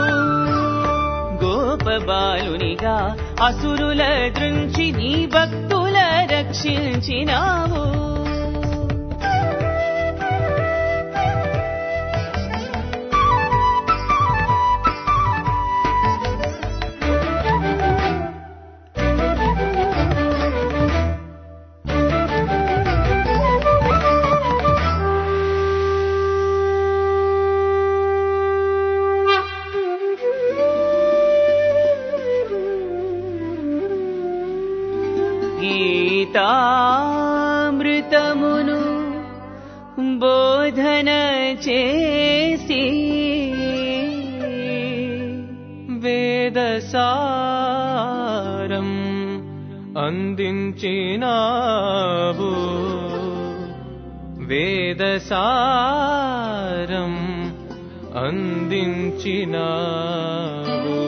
గోపబాలునిగా అసురుల దృంచి నీ భక్తుల రక్షించినావు బోధన చేసి వేదసారం అందించినావు వేదసారం అందించినావు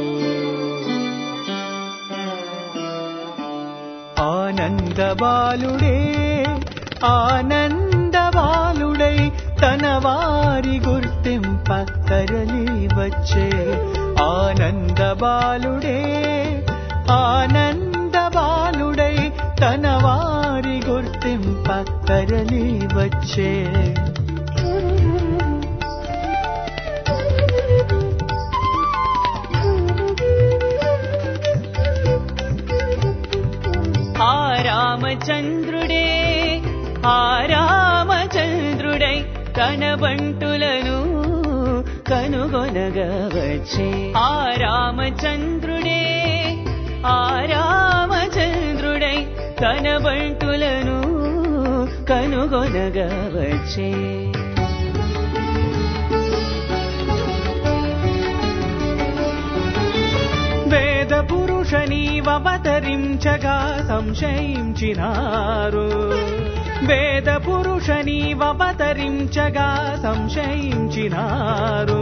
ఆనందబాలుడే ఆనందబాలుడై తన వారి గుర్తింప తరలి వచ్చే ఆనందబాలుడే ఆనందబాలుడై తన వారి గుర్తింప తరలి వచ్చే ఆ రామచంద్రుడే ఆ రామచంద్రుడై తన బంటులను కనుగొనగా వచ్చే ఆ రామచంద్రుడే ఆ రామచంద్రుడై తన బంటులను కనుగొనగా వచ్చే వేద పురుష నీవవతరించగా సంశయించినారు వేద పురుష నీవవతరించగా సంశయించినారు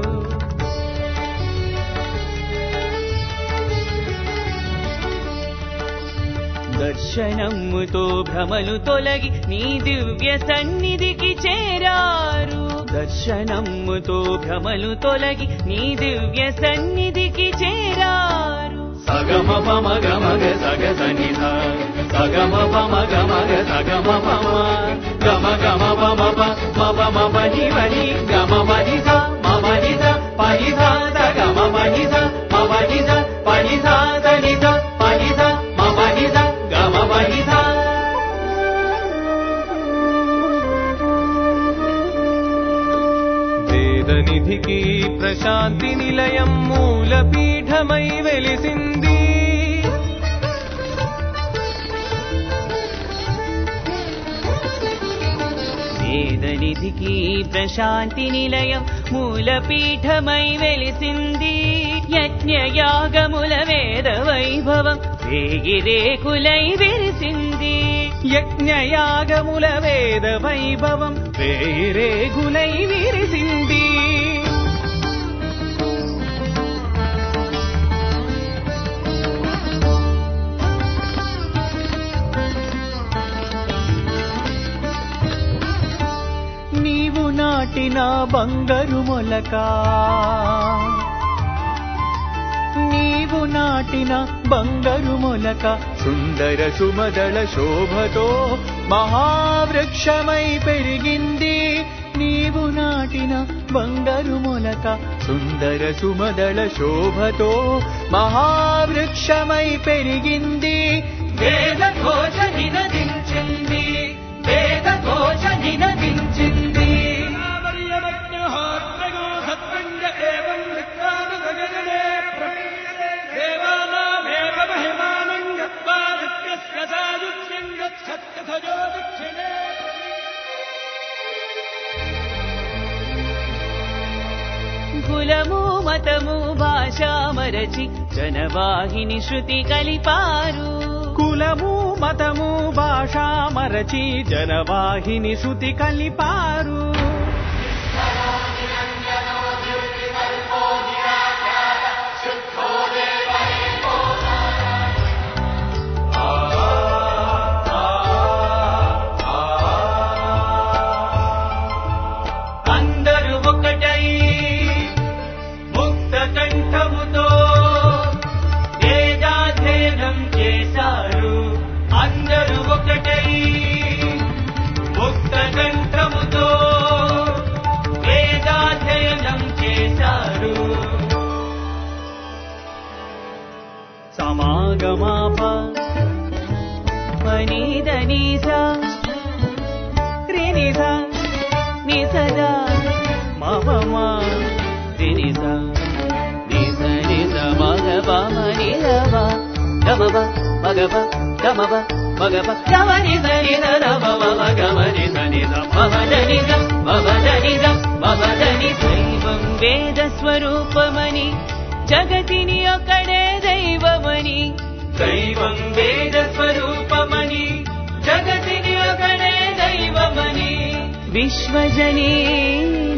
దర్శనముతో భ్రమలు తొలగి నీ దివ్య సన్నిధికి చేరారు దర్శనముతో భ్రమలు తొలగి నీ దివ్య సన్నిధికి చేరారు సగమ పమ గమగ సగ సనిధ సగమ పమ గమగ సగమ పమ గమ గమ పమ ప మప మప ని వని గమ మని స మమ ని స పని స సగమ మని స మమ ని స పని స సని స పని స మమ ని స గమ మని స వేదనిధికి ప్రశాంతి నిలయం మూలపీఠమై వెలిసింది వేదనిధికి ప్రశాంతి నిలయం మూలపీఠమై వెలిసింది యజ్ఞయాగముల వేద వైభవం వేగిరేకులై విరిసింది యజ్ఞయాగముల వేద వైభవం వేరేగులై విరిసింది నీవు నాటిన బంగారు మొలక నీవు నాటిన బంగారు మొలక సుందర సుమదళ శోభతో మహావృక్షమై పెరిగింది నీవు నాటిన బంగారు మొలక సుందర సుమదళ శోభతో మహావృక్షమై పెరిగింది వేద ఘోష నినదించింది వేద ఘోష నినదించింది కులము మతము భాష మరచి జనవాహిని శృతి కలిపారు కులము మతము భాష మరచి జనవాహిని శృతి కలిపారు అందరూ ఒకటై ముక్త కంఠముతో వేదాధ్యయనం చేశారు అందరూ ఒకటై ముక్త కంఠముతో వేదాధ్యయనం చేశారు సమాగమాప మనీదనీసా రినిస నిసదా మమమా రినిస నిస నిస మగవ మనిలవ గమవ మగవ గమవ మగ ప గమని దని ద మమ గమని దని ద మమ దని ద మమ దని ద మమ దని దైవం వేద స్వరూపమని జగతిని ఒక్కడే దైవమని దైవం వేద స్వరూపమని జగతిని ఒకడే దైవమని విశ్వజనీన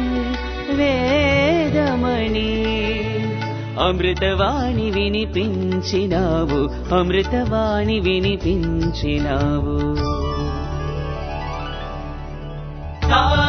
వేదమణి అమృతవాణి వినిపించినావు అమృతవాణి వినిపించినావు తా